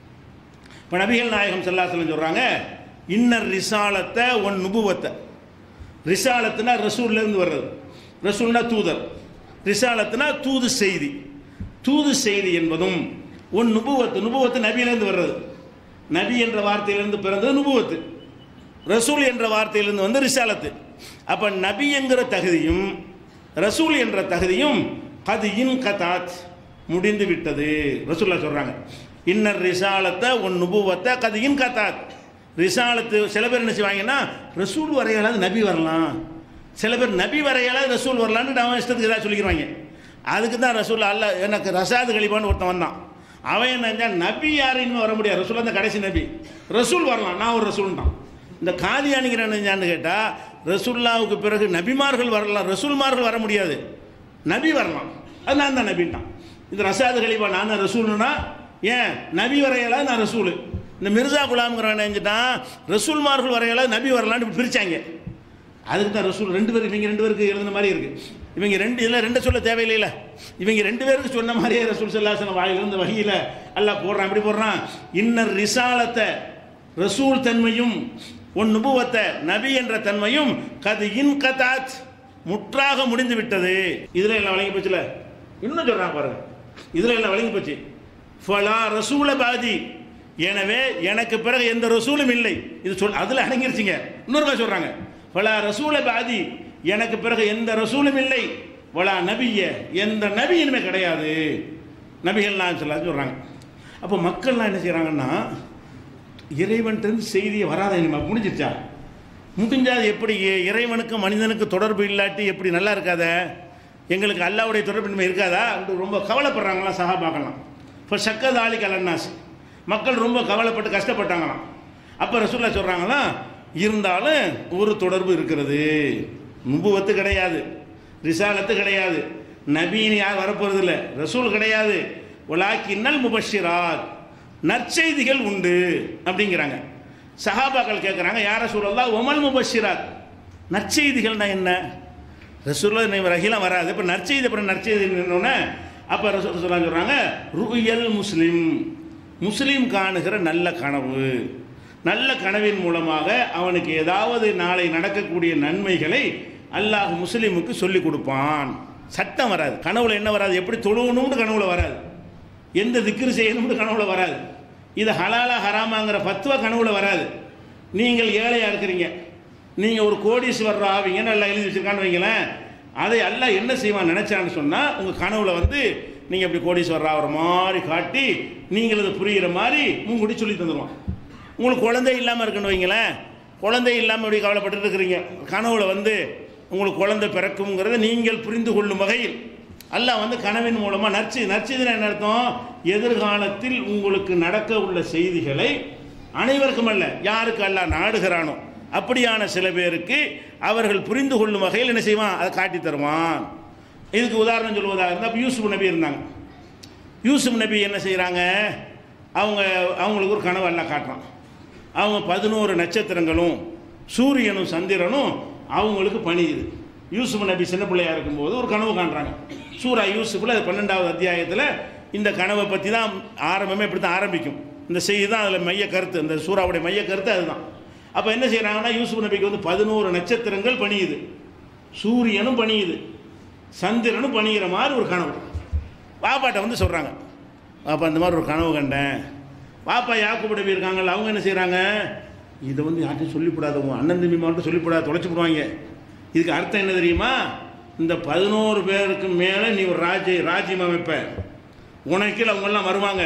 இப்போ நபிகள் நாயகம் செல்லாசலம் சொல்கிறாங்க இன்னர் ரிசாலத்தை ஒன் நுபுவத்தை ரிசாலத்துனா ரசூல்லேருந்து வர்றது ரசூல்னா தூதர் ரிசாலத்துனா தூது செய்தி தூது செய்தி என்பதும் ஒன் நுபுவத்து நுபுவத்து நபியிலேருந்து வர்றது நபி என்ற வார்த்தையிலிருந்து பிறந்தது நுபுவத்து ரசூல் என்ற வார்த்தையிலிருந்து வந்து ரிசாலத்து அப்போ நபி என்கிற தகுதியும் ரசூல் என்ற தகுதியும் கது இன் கதாத் முடிந்து விட்டது ரசூல்லா சொல்கிறாங்க இன்னர் ரிசாலத்தை ஒன் நுபுவத்தை கது இன் கதாத் ரிசாலத்து சில பேர் என்ன செய்வாங்கன்னா ரசூல் வரையாலாவது நபி வரலாம் சில பேர் நபி வரையாலாவது ரசூல் வரலான்னு அவன் இஷ்டத்துக்கு ஏதாவது சொல்லிக்கிறாங்க அதுக்கு தான் ரசூல் அல்ல எனக்கு ரசாது கழிப்பான்னு ஒருத்தன் வந்தான் அவன் என்ன செஞ்சான், நபி யாருன்னு வர முடியாது ரசூல் அந்த கடைசி நபி ரசூல் வரலாம் நான் ஒரு ரசூல்ன்றான் இந்த காதியானிங்கிற என்னன்னு கேட்டால் ரசூல்லாவுக்கு பிறகு நபிமார்கள் வரலாம் ரசூல்மார்கள் வர முடியாது நபி வரலாம் அது நான் தான் நபின்ட்டான் இந்த ரசாது கழிப்பா நான் தான் ரசூல்னா ஏன் நபி வரையலாம் நான் ரசூல் இந்த மிர்சா குலாம்ங்கிறவன் நினைஞ்சிட்டான் ரசூல்மார்கள் வரையலாம் நபி வரலான்னு பிரிச்சாங்க அதுக்கு தான் ரசூல் ரெண்டு பேருக்கு இவங்க ரெண்டு பேருக்கு எழுதின மாதிரி இருக்கு இவங்க ரெண்டு இதில் ரெண்டு சொல்ல தேவையில்லைல இவங்க ரெண்டு பேருக்கு சொன்ன மாதிரியே ரசூல் சல்லாசன வாயிலிருந்து வகையில் அல்லாஹ் போடுறான் எப்படி போடுறான் இன்னர் ரிசாலத்தை ரசூல் தன்மையும் உன் நுபுவத்தை நபி என்ற தன்மையும் கது இன் கதாத் முற்றாக முடிந்து விட்டது இதில் எல்லாம் வழங்கி போச்சுல இன்னும் சொல்றான் பாருங்க இதில் எல்லாம் வழங்கி போச்சு ஃபலா ரசூல பாதி எனவே எனக்கு பிறகு எந்த ரசூலும் இல்லை இது சொல் அதில் அடங்கிருச்சுங்க இன்னொரு மாதிரி சொல்றாங்க ஃபலா ரசூல பாதி எனக்கு பிறகு எந்த ரசூலும் இல்லை வலா நபிய எந்த நபி இனிமே கிடையாது நபிகள்லாம் சொல்ல சொல்றாங்க அப்போ மக்கள்லாம் என்ன செய்றாங்கன்னா இறைவன்கிட்ட செய்தியை வராத இனிமே முடிஞ்சிருச்சா முடிஞ்சா அது எப்படி இ- இறைவனுக்கும் மனிதனுக்கு தொடர்பு இல்லாட்டி எப்படி நல்லா இருக்காத எங்களுக்கு அல்லாவுடைய தொடர்பு இனிமே இருக்காதா என்று ரொம்ப கவலைப்படுறாங்களா சஹாபாக்கலாம் இப்போ சக்கத் ஆலி கலன்னாஸ் மக்கள் ரொம்ப கவலைப்பட்டு கஷ்டப்பட்டாங்களாம் அப்போ ரசூல்லா சொல்கிறாங்களா இருந்தாலும் ஒரு தொடர்பு இருக்கிறது நுபுவத்து கிடையாது ரிசாலத்து கிடையாது நபீன் யார் வரப்போறது இல்லை ரசூல் கிடையாது உலாக்கின்னல் முபஷிராத் நற்செய்திகள் உண்டு அப்படிங்கிறாங்க சஹாபாக்கள் கேட்குறாங்க யார சூழல்லா ஒமல் முபஷிராத் நற்செய்திகள்னா என்ன ரசூல்லா ரகிலாம் வராது இப்போ நற்செய்தி அப்புறம் நற்செய்தி என்னொன்னே அப்போ ரசூல் சொல்லா சொல்கிறாங்க ருயல் முஸ்லிம் முஸ்லீம் காணுகிற நல்ல கனவு நல்ல கனவின் மூலமாக அவனுக்கு ஏதாவது நாளை நடக்கக்கூடிய நன்மைகளை அல்லாஹ் முஸ்லீமுக்கு சொல்லி கொடுப்பான் சட்டம் வராது கனவுல என்ன வராது எப்படி தொழுவணும்னு கனவுல வராது எந்த திக்ரு செய்யணும்னு கனவுல வராது இது ஹலாலா ஹராமாங்கிற பத்துவ கனவுல வராது நீங்கள் ஏழையாக இருக்கிறீங்க நீங்கள் ஒரு கோடீஸ்வரர் ஆவீங்கன்னு எல்லாம் எழுதி வச்சிருக்கான்னு வைங்களேன் அதை எல்லாம் என்ன செய்வான் நினைச்சான்னு சொன்னால் உங்கள் கனவுல வந்து நீங்கள் இப்படி கோடீஸ்வரர் ஆகிற மாதிரி காட்டி நீங்கள் அதை புரிகிற மாதிரி முன்கூட்டி சொல்லி தந்துடுவான் உங்களுக்கு குழந்தை இல்லாமல் இருக்குன்னு வைங்களேன் குழந்தை இல்லாமல் இப்படி கவலைப்பட்டு இருக்கிறீங்க கனவுல வந்து உங்களுக்கு குழந்தை பிறக்குங்கிறத நீங்கள் புரிந்து கொள்ளும் வகையில் அல்லாஹ் வந்து கனவின் மூலமாக நற்சி நற்செய்தினா என்ன அர்த்தம் எதிர்காலத்தில் உங்களுக்கு நடக்க உள்ள செய்திகளை அனைவருக்கும் அல்ல யாருக்கு அல்லாஹ் நாடுகிறானோ அப்படியான சில பேருக்கு அவர்கள் புரிந்து கொள்ளும் வகையில் என்ன செய்வான் அதை காட்டி தருவான் இதுக்கு உதாரணம் சொல்வதாக இருந்தால் இப்போ யூசுப் நபி இருந்தாங்க யூசுப் நபி என்ன செய்கிறாங்க அவங்க அவங்களுக்கு ஒரு கனவு எல்லாம் காட்டுறான் அவங்க பதினோரு நட்சத்திரங்களும் சூரியனும் சந்திரனும் அவங்களுக்கு பணியுது யூசுப் நபி சின்ன பிள்ளையா இருக்கும்போது ஒரு கனவு காண்றாங்க சூரா யூசுஃபில் அது பன்னெண்டாவது அத்தியாயத்தில் இந்த கனவை பற்றி தான் ஆரம்பமே இப்படி தான் ஆரம்பிக்கும் இந்த செய்தி தான் அதில் மைய கருத்து இந்த சூறாவுடைய மைய கருத்து அதுதான் அப்போ என்ன செய்கிறாங்கன்னா யூசுப் நபிக்கு வந்து பதினோரு நட்சத்திரங்கள் பணியுது சூரியனும் பணியுது சந்திரனும் பணிகிற மாதிரி ஒரு கனவு பாப்பாட்ட வந்து சொல்கிறாங்க பாப்பா இந்த மாதிரி ஒரு கனவு கண்டேன் பாப்பா யாக்கூப் நபி இருக்காங்கல்ல அவங்க என்ன செய்கிறாங்க இதை வந்து யார்ட்டையும் சொல்லிவிடாத உன் அண்ணன் தம்பி மட்டும் சொல்லிவிடாத தொலைச்சி போடுவாங்க இதுக்கு அர்த்தம் என்ன தெரியுமா இந்த பதினோரு பேருக்கு மேலே நீ ஒரு ராஜ்ய ராஜ்யம் அமைப்ப உனக்கில் அவங்கெல்லாம் வருவாங்க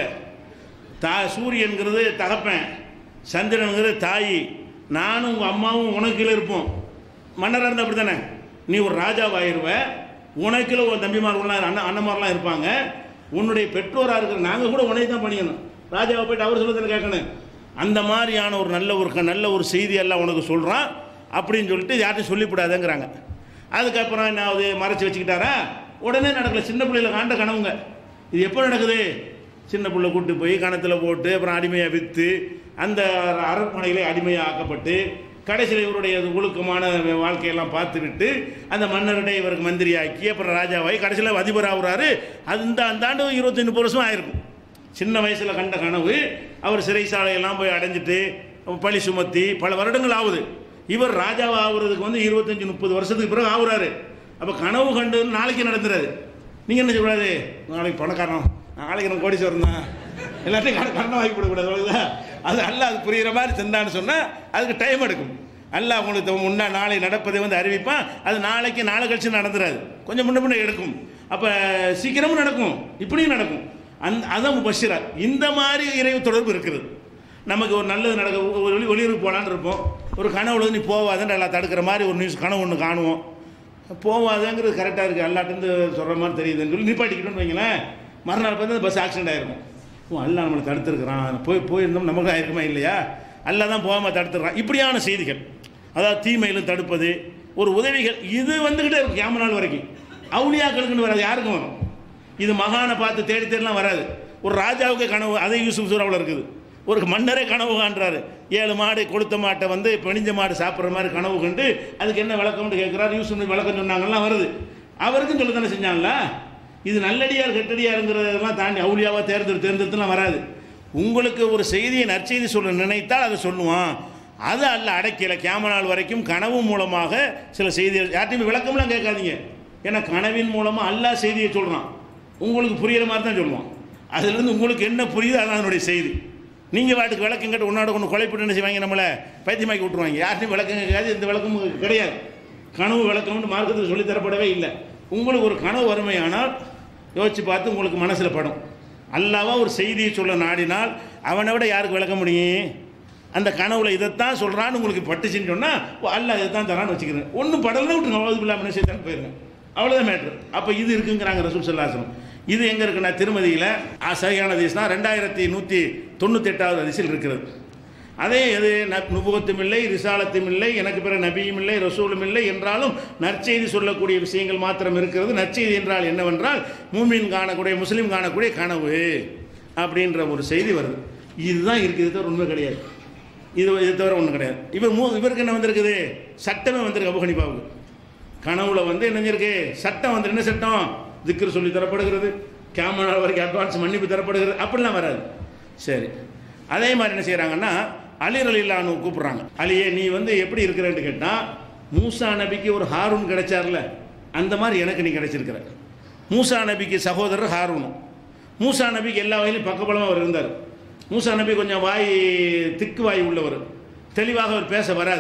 தா சூரியன்கிறது தகப்பன் சந்திரனுங்கிறது தாய் நானும் உங்கள் அம்மாவும் உனக்கில் இருப்போம் மன்னராக இருந்தால் அப்படி தானே நீ ஒரு ராஜாவாயிருவ உனக்கில் ஒரு தம்பிமார்கள்லாம் அண்ணன் அண்ணன்மாரெலாம் இருப்பாங்க உன்னுடைய பெற்றோராக இருக்கிற நாங்கள் கூட உனக்கு தான் பண்ணிக்கணும் ராஜாவை போயிட்டு அவர் சொல்லுறதுன்னு கேட்கணும் அந்த மாதிரியான ஒரு நல்ல ஒரு க- நல்ல ஒரு செய்தி எல்லாம் உனக்கு சொல்கிறான் அப்படின்னு சொல்லிட்டு யார்ட்டையும் சொல்லிவிடாதேங்கிறாங்க அதுக்கப்புறம் என்ன ஆகுது மறைச்சி வச்சுக்கிட்டாரா உடனே நடக்கல சின்ன பிள்ளையில காண்ட கனவுங்க இது எப்போ நடக்குது சின்ன பிள்ளை கூட்டு போய் கணத்தில் போட்டு அப்புறம் அடிமையாக விற்று அந்த அரண்மனையிலே அடிமையாக ஆக்கப்பட்டு கடைசியில் இவருடைய ஒழுக்கமான வாழ்க்கையெல்லாம் பார்த்துக்கிட்டு அந்த மன்னருடைய இவருக்கு மந்திரியாக்கி அப்புறம் ராஜாவாகி கடைசியில் அதிபர் ஆகுறாரு அது இந்த அந்த ஆண்டு இருபத்தி முப்பது வருஷம் ஆயிருக்கும் சின்ன வயசில் கண்ட கனவு அவர் சிறைச்சாலையெல்லாம் போய் அடைஞ்சிட்டு பழி சுமத்தி பல வருடங்கள் ஆகுது இவர் ராஜாவா ஆகுறதுக்கு வந்து இருபத்தஞ்சி முப்பது வருஷத்துக்கு பிறகு ஆகுறாரு அப்போ கனவு கண்டு நாளைக்கு நடந்துறாரு நீங்கள் என்ன சொல்லக்கூடாது நாளைக்கு பணக்காரன் நாளைக்கு நம்ம கோடீஸ்வரன் தான் எல்லாத்தையும் கடன் கடன் வாங்கி கொடுக்கூடாது அவ்வளவுதான் அது அல்ல அது புரிகிற மாதிரி செஞ்சான்னு சொன்னால் அதுக்கு டைம் எடுக்கும் அல்ல உங்களுக்கு முன்னா நாளை நடப்பதை வந்து அறிவிப்பான் அது நாளைக்கு நாளை கழிச்சு நடந்துராது கொஞ்சம் முன்ன முன்ன எடுக்கும் அப்போ சீக்கிரமும் நடக்கும் இப்படியும் நடக்கும் அந் அதான் பஷிரா இந்த மாதிரி இறைவு தொடர்பு இருக்குது நமக்கு ஒரு நல்லது நடக்க ஒரு வெளி வெளியூருக்கு போகலான்னு இருப்போம் ஒரு கனவுல வந்து நீ போவாதன்னு எல்லாம் தடுக்கிற மாதிரி ஒரு நியூஸ் கனவு ஒன்று காணுவோம் போவாதங்கிறது கரெக்டாக இருக்குது அல்லாட்டிருந்து சொல்கிற மாதிரி தெரியுதுன்னு சொல்லி நிப்பாட்டிக்கிட்டோன்னு வைங்களேன் மறுநாள் பார்த்து பஸ் ஆக்சிடென்ட் ஆயிருக்கும் ஓ அல்லா நம்மளை தடுத்துருக்குறான் போய் போயிருந்தோம் நமக்கு ஆயிருக்குமா இல்லையா அல்லா தான் போகாமல் தடுத்துருக்கான் இப்படியான செய்திகள் அதாவது தீமையிலும் தடுப்பது ஒரு உதவிகள் இது வந்துக்கிட்டே இருக்கும் கேம நாள் வரைக்கும் அவுளியாக்களுக்குன்னு வராது யாருக்கும் வரும் இது மகானை பார்த்து தேடி தேடிலாம் வராது ஒரு ராஜாவுக்கு கனவு அதே யூசுப் சூறாவில் இருக்குது ஒரு மன்னரே கனவு காண்றாரு ஏழு மாடு கொளுத்த மாட்டை வந்து பெணிஞ்ச மாடு சாப்பிட்ற மாதிரி கனவு கண்டு அதுக்கு என்ன விளக்கம்னு கேட்குறாரு யூசுப் நபி விளக்கம் சொன்னாங்கலாம் வருது அவருக்கும் சொல்ல தானே செஞ்சாங்களா இது நல்லடியார் கெட்டடியாருங்கிறதெல்லாம் தாண்டி அவுளியாவாக தேர்ந்தெடு தேர்ந்தெடுத்துலாம் வராது உங்களுக்கு ஒரு செய்தியை நற்செய்தி சொல்ல நினைத்தால் அதை சொல்லுவான் அது அல்ல அடைக்கல கேம நாள் வரைக்கும் கனவு மூலமாக சில செய்திகள் யார்ட்டையும் விளக்கம்லாம் கேட்காதீங்க ஏன்னா கனவின் மூலமாக அல்லாஹ் செய்தியை சொல்கிறான் உங்களுக்கு புரியிற மாதிரி தான் சொல்லுவான் அதுலேருந்து உங்களுக்கு என்ன புரியுதோ அதான் அதனுடைய செய்தி நீங்கள் வாட்டுக்கு விளக்கம் கேட்டு உன்னோட ஒன்று கொலைப்பட்டு என்ன செய்வாங்க நம்மளை பைத்தியமாக்கி விட்ருவாங்க யார்ட்டையும் விளக்கம் கேட்காது எந்த விளக்கமும் கிடையாது கனவு விளக்கம்னு மார்க்கத்துக்கு சொல்லித் தரப்படவே இல்லை உங்களுக்கு ஒரு கனவு வறுமையானால் யோசித்து பார்த்து உங்களுக்கு மனசில் படும் அல்லாவா ஒரு செய்தியை சொல்ல நாடினால் அவனை விட யாருக்கு விளக்க முடியும் அந்த கனவுல இதைத்தான் சொல்கிறான்னு உங்களுக்கு பட்டுச்சுன்னு சொன்னால் அல்ல இதைத்தான் தரான்னு வச்சுக்கிறேன் ஒன்றும் படலாம் விட்டுருங்க அவ்வளோ இல்லாமல் செய்தான் போயிருங்க அவ்வளோதான் மேட்ரு அப்போ இது இருக்குங்கிறாங்க ரசூல் சல்லாசனம் இது எங்கே இருக்குன்னா திருமதியில் சரியான தேசம் ரெண்டாயிரத்தி நூற்றி தொண்ணூற்றி எட்டாவது அதிசயில் இருக்கிறது அதே எது நுபுகத்தும் இல்லை ரிசாலத்தும் இல்லை எனக்கு பிற நபியும் இல்லை ரசூலும் இல்லை என்றாலும் நற்செய்தி சொல்லக்கூடிய விஷயங்கள் மாத்திரம் இருக்கிறது நற்செய்தி என்றால் என்னவென்றால் மூமின் காணக்கூடிய முஸ்லீம் காணக்கூடிய கனவு அப்படின்ற ஒரு செய்தி வருது இதுதான் இருக்குது இது தவிர உண்மை கிடையாது இது இது தவிர ஒன்றும் கிடையாது இவர் மூ இவருக்கு என்ன வந்திருக்குது சட்டமே வந்திருக்கு அபு ஹனீஃபாவுக்கு கனவுல வந்து என்னஞ்சிருக்கு சட்டம் வந்து என்ன சட்டம் திக்ரு சொல்லி தரப்படுகிறது கேம நாள் வரைக்கும் அட்வான்ஸ் மன்னிப்பு தரப்படுகிறது அப்படிலாம் வராது சரி அதே மாதிரி என்ன செய்கிறாங்கன்னா அலிர் அலிலான்னு கூப்பிட்றாங்க அலியே நீ வந்து எப்படி இருக்கிறேன்னு கேட்டால் மூசா நபிக்கு ஒரு ஹாரூன் கிடைச்சார்ல அந்த மாதிரி எனக்கு நீ கிடைச்சிருக்கிற மூசா நபிக்கு சகோதரர் ஹாரூனும் மூசா நபிக்கு எல்லா வகையிலும் பக்கபலமாக அவர் இருந்தார் மூசா நபி கொஞ்சம் வாய் திக்கு வாய் உள்ளவர் தெளிவாக அவர் பேச வராது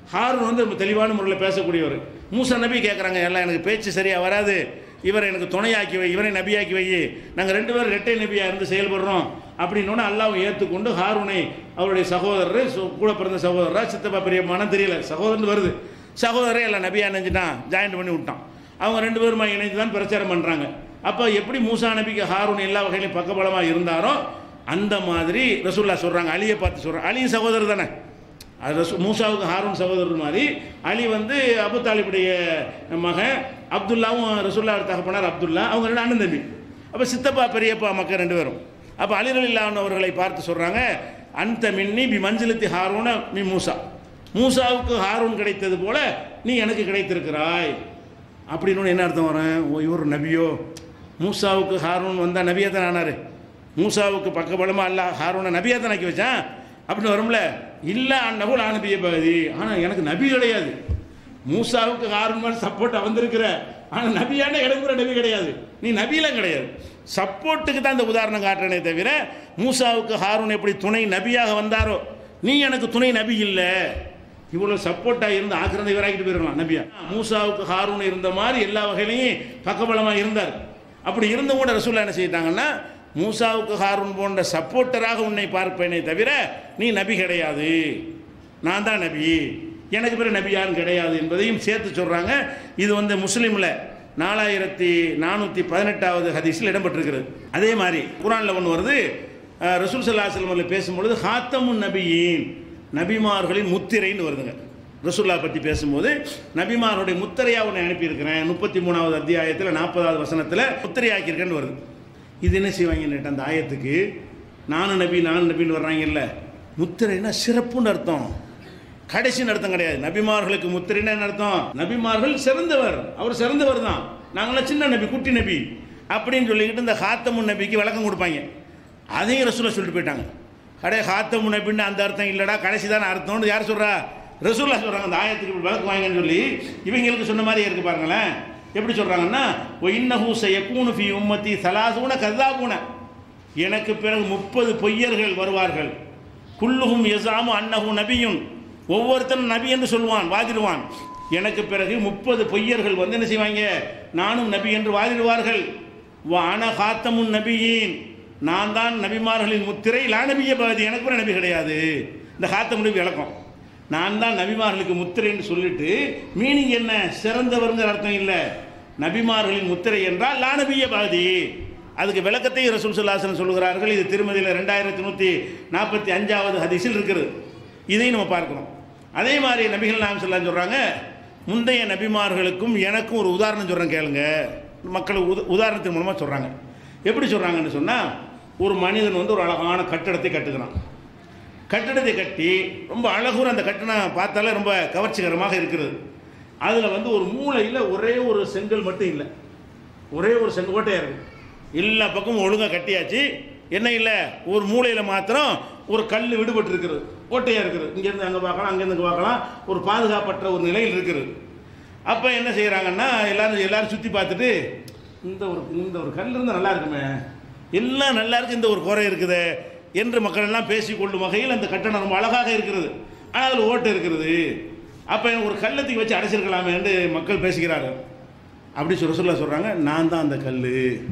ஹாரூன் வந்து ரொம்ப தெளிவான முறையில் பேசக்கூடியவர் மூசா நபி கேட்குறாங்க எல்லாம் எனக்கு பேச்சு சரியாக வராது இவரை எனக்கு துணையாக்கி வை இவரை நபியாக்கி வை நாங்கள் ரெண்டு பேரும் ரெட்டை நபியாக இருந்து செயல்படுறோம் அப்படின்னோட அல்லாஹ் ஏற்றுக்கொண்டு ஹாரூனை அவருடைய சகோதரர் சு- கூட பிறந்த சகோதரரா சித்தப்பா பெரியம்மானு தெரியல சகோதரன் வருது சகோதரரே எல்லாம் நபியா நினைஞ்சிட்டான் ஜாயின்ட் பண்ணி விட்டான் அவங்க ரெண்டு பேருமா இணைந்து தான் பிரச்சாரம் பண்ணுறாங்க அப்போ எப்படி மூசா நபிக்கு ஹாரூன் எல்லா வகையிலும் பக்கபலமாக இருந்தாரோ அந்த மாதிரி ரசூல்லா சொல்கிறாங்க அலியை பார்த்து சொல்கிறாங்க அலியும் சகோதரர் தானே அது ரசூ மூசாவுக்கு ஹாரூன் சகோதரர் மாதிரி அலி வந்து அபு தாலிபுடைய மகன் அப்துல்லாவும் ரசூல்லா தகப்பனார் அப்துல்லா அவங்க ரெண்டு அண்ணன் தம்பி அப்போ சித்தப்பா பெரியப்பா மக்கள் ரெண்டு பேரும் அப்போ அலிரல் இல்லாதவர்களை பார்த்து சொல்கிறாங்க அந்த மின்னி பி மஞ்சளத்தி ஹாரூன மி மூசா மூசாவுக்கு ஹாரூன் கிடைத்தது போல நீ எனக்கு கிடைத்திருக்கிறாய் அப்படின்னு என்ன அர்த்தம் வரும் ஓ இவர் நபியோ மூசாவுக்கு ஹாரூன் வந்தால் நபியாக தான் ஆனார் மூசாவுக்கு பக்கபலமாக அல்ல ஹாரூனை நபியாக தான் ஆக்கி வச்சான் அப்படின்னு வரும்ல இல்லை அந்நபுல் ஆனபிய பகுதி ஆனால் எனக்கு நபி கிடையாது மூசாவுக்கு ஹாரூன் மாதிரி சப்போர்ட்டாக வந்திருக்கிற ஆனால் நபியான இடங்குற நபி கிடையாது நீ நபியெல்லாம் கிடையாது சப்போர்ட்டுக்கு தான் இந்த உதாரணம் காட்டுறேனே தவிர மூசாவுக்கு ஹாரூன் எப்படி துணை நபியாக வந்தாரோ நீ எனக்கு துணை நபி இல்லை இவ்வளோ சப்போர்ட்டாக இருந்து ஆக்கிரந்த இவராக்கிட்டு போயிருக்கலாம் நபியா மூசாவுக்கு ஹாரூன் இருந்த மாதிரி எல்லா வகையிலையும் பக்கபலமாக இருந்தார் அப்படி இருந்த கூட ரசூல்லா என்ன செய்யிட்டாங்கன்னா மூசாவுக்கு ஹாரூன் போன்ற சப்போர்ட்டராக உன்னை பார்ப்பேனே தவிர நீ நபி கிடையாது நான் தான் நபி எனக்கு பிறகு நபி யாரும் கிடையாது என்பதையும் சேர்த்து சொல்கிறாங்க இது வந்து முஸ்லீமில் நாலாயிரத்தி நானூற்றி பதினெட்டாவது ஹதீஸில் இடம்பெற்றிருக்கிறது அதே மாதிரி குரானில் ஒன்று வருது அஹ், ரசூல் சல்லா செல்வமில் பேசும்பொழுது ஹாத்தமுன் நபியின் நபிமார்களின் முத்திரைன்னு வருதுங்க ரசூல்லா பற்றி பேசும்போது நபிமாருடைய முத்திரையாக உன்னை அனுப்பியிருக்கிறேன் முப்பத்தி மூணாவது அத்தியாயத்தில் நாற்பதாவது வசனத்தில் முத்திரையாக்கியிருக்கேன்னு வருது இது என்ன செய்வாங்கன்னு அந்த ஆயத்துக்கு நானும் நபி நானும் நபின்னு வர்றாங்கல்ல முத்திரைன்னா சிறப்புன்னு அர்த்தம் கடைசின்னு அர்த்தம் கிடையாது நபிமார்களுக்கு முத்திரைன்னு என்ன அர்த்தம் நபிமார்கள் சிறந்தவர் அவர் சிறந்தவர் தான் நாங்களாம் சின்ன நபி குட்டி நபி அப்படின்னு சொல்லிக்கிட்டு இந்த ஹாத்தமுன் நபிக்கு விளக்கம் கொடுப்பாங்க அதையும் ரசூலா சொல்லிட்டு போயிட்டாங்க கடை ஹாத்தமுன் நபின்னு அந்த அர்த்தம் இல்லைடா கடைசி தானே அர்த்தம்னு யார் சொல்றா ரசூல்லா சொல்றாங்க அந்த ஆயத்துக்கு இப்படி விளக்கு வாங்கன்னு சொல்லி இவங்களுக்கு சொன்ன மாதிரி இருக்கு பாருங்களேன் எப்படி சொல்றாங்கன்னா ஒ இன்னஹூ செய்யக்கூனு ஃபி உம்மத்தி சலாசூன கல்லாபூன எனக்கு பிறகு முப்பது பொய்யர்கள் வருவார்கள் குல்லுகும் எசாமு அன்னஹு நபியுன் ஒவ்வொருத்தனும் நபி என்று சொல்லுவான் வாதிடுவான் எனக்கு பிறகு முப்பது பொய்யர்கள் வந்து என்ன செய்வாங்க நானும் நபி என்று வாதிடுவார்கள் வான காத்தமுன் நபியின் நான் தான் நபிமார்களின் முத்திரை லா நபிய பகுதி எனக்கு பிறகு நபி கிடையாது இந்த காத்தம் நபி விளக்கம் நான் தான் நபிமார்களுக்கு முத்திரைன்னு சொல்லிட்டு மீனிங் என்ன சிறந்தவருங்கிற அர்த்தம் இல்லை நபிமார்களின் முத்திரை என்றால் லா நபிய பகுதி அதுக்கு விளக்கத்தையும் ரசூல் சுல்லாசன் சொல்கிறார்கள் இது திருமதியில் ரெண்டாயிரத்தி நூற்றி நாற்பத்தி அஞ்சாவது ஹதீஸில் இருக்குது இதையும் நம்ம பார்க்கிறோம் அதே மாதிரி நபிகள் நாம் சொல்லலாம் சொல்கிறாங்க முந்தைய நபிமார்களுக்கும் எனக்கும் ஒரு உதாரணம் சொல்கிறேன் கேளுங்க மக்கள் உத உதாரணத்தின் மூலமாக சொல்கிறாங்க எப்படி சொல்கிறாங்கன்னு சொன்னால் ஒரு மனிதன் வந்து ஒரு அழகான கட்டடத்தை கட்டுகிறான் கட்டிடத்தை கட்டி ரொம்ப அழகுற அந்த கட்டணம் பார்த்தாலே ரொம்ப கவர்ச்சிகரமாக இருக்கிறது அதில் வந்து ஒரு மூலையில் ஒரே ஒரு செங்கல் மட்டும் இல்லை ஒரே ஒரு செங்கோட்டையாக இருக்குது எல்லா பக்கமும் ஒழுங்காக கட்டியாச்சு என்ன இல்லை ஒரு மூலையில் மாத்திரம் ஒரு கல் விடுபட்டு இருக்கிறது ஓட்டையாக இருக்குது இங்கேருந்து அங்கே பார்க்கலாம் அங்கேருந்து இங்கே பார்க்கலாம் ஒரு பாதுகாப்பற்ற ஒரு நிலையில் இருக்கிறது அப்போ என்ன செய்கிறாங்கன்னா எல்லாரும் எல்லாரும் சுற்றி பார்த்துட்டு இந்த ஒரு இந்த ஒரு கல் இருந்தால் நல்லா இருக்குமே எல்லாம் நல்லா இருக்கு இந்த ஒரு குறை இருக்குது என்று மக்கள் எல்லாம் பேசிக்கொள்ளும் வகையில் அந்த கட்டணம் ரொம்ப அழகாக இருக்கிறது ஆனால் அதில் ஓட்டை இருக்கிறது அப்போ ஒரு கல்லத்துக்கு வச்சு அடைச்சிருக்கலாமே என்று மக்கள் பேசுகிறார்கள் அப்படி சொல்ல சொல்ல சொல்கிறாங்க நான் தான் அந்த கல்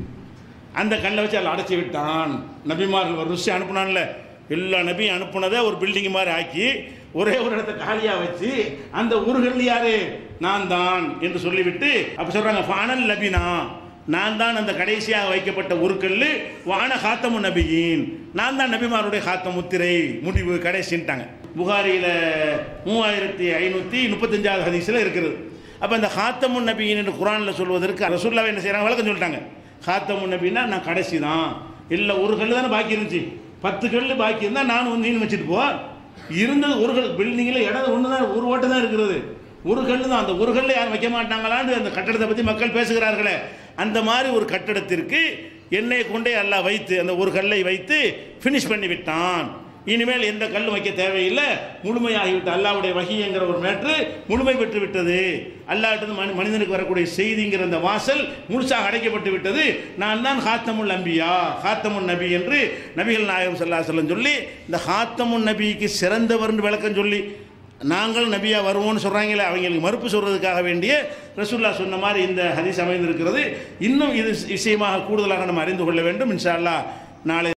அந்த கல்லை வச்சு அதில் அடைச்சி விட்டான் நபிமார்கள் ஒரு ருசி அனுப்புனான்ல எல்லா நபியும் அனுப்புனதை ஒரு பில்டிங் மாதிரி ஆக்கி ஒரே ஒரு இடத்த காலியாக வச்சு அந்த ஒரு கல் யாரு நான் தான் என்று சொல்லிவிட்டு அப்போ சொல்கிறாங்க ஃபானல் நபினா நான் தான் அந்த கடைசியாக வைக்கப்பட்ட ஒரு கல் வான காத்தமு நபியின் நான் தான் நபிமாருடைய காத்தம் முத்திரை முடிவு கடைசின்ட்டாங்க புகாரியில் மூவாயிரத்தி ஐநூற்றி முப்பத்தஞ்சாவது ஹதீஸில் இருக்கிறது அப்போ இந்த ஹாத்தமுன் நபியின் என்று குரானில் சொல்வதற்கு ரசூல்லாவை என்ன செய்கிறாங்க விளக்கம் சொல்லிட்டாங்க ஹாத்தமுன் நபின்னா நான் கடைசி தான் இல்லை ஒரு கல் தானே பாக்கி இருந்துச்சு பத்து கல் பாக்கி இருந்தால் நான் வந்து நீனு வச்சுட்டு போ இருந்தது ஒரு கல் பில்டிங்கில் இடம் ஒன்று தான் ஒரு ஓட்டை தான் இருக்கிறது ஒரு கல் தான் அந்த ஒரு கல்லை யாரும் வைக்க மாட்டாங்களான்னு அந்த கட்டடத்தை பற்றி மக்கள் பேசுகிறார்களே அந்த மாதிரி ஒரு கட்டடத்திற்கு என்னை கொண்டே அல்லாஹ் வைத்து அந்த ஒரு கல்லை வைத்து ஃபினிஷ் பண்ணி விட்டான் இனிமேல் எந்த கல் வைக்க தேவையில்லை முழுமையாகிவிட்டு அல்லாவுடைய வகிங்கிற ஒரு மேற்று முழுமை பெற்று விட்டது அல்லாஹ்ட்டு மனி மனிதனுக்கு வரக்கூடிய செய்திங்கிற அந்த வாசல் முழுசாக அடைக்கப்பட்டு விட்டது நான் தான் ஹாத்தமுல் அம்பியா ஹாத்தமுன் நபி என்று நபிகள் நாயகம் ஸல்லல்லாஹு அலைஹி வஸல்லம் சொல்லி இந்த ஹாத்தமுன் நபிக்கு சிறந்தவர்னு விளக்கம் சொல்லி நாங்கள் நபியா வருவோம்னு சொல்கிறாங்களே அவங்களுக்கு மறுப்பு சொல்கிறதுக்காக வேண்டிய ரசூல்லா சொன்ன மாதிரி இந்த ஹதீஸ் அமைந்திருக்கிறது இன்னும் இது விஷயமாக கூடுதலாக நம்ம அறிந்து கொள்ள வேண்டும் இன்ஷா அல்லாஹ் நாளை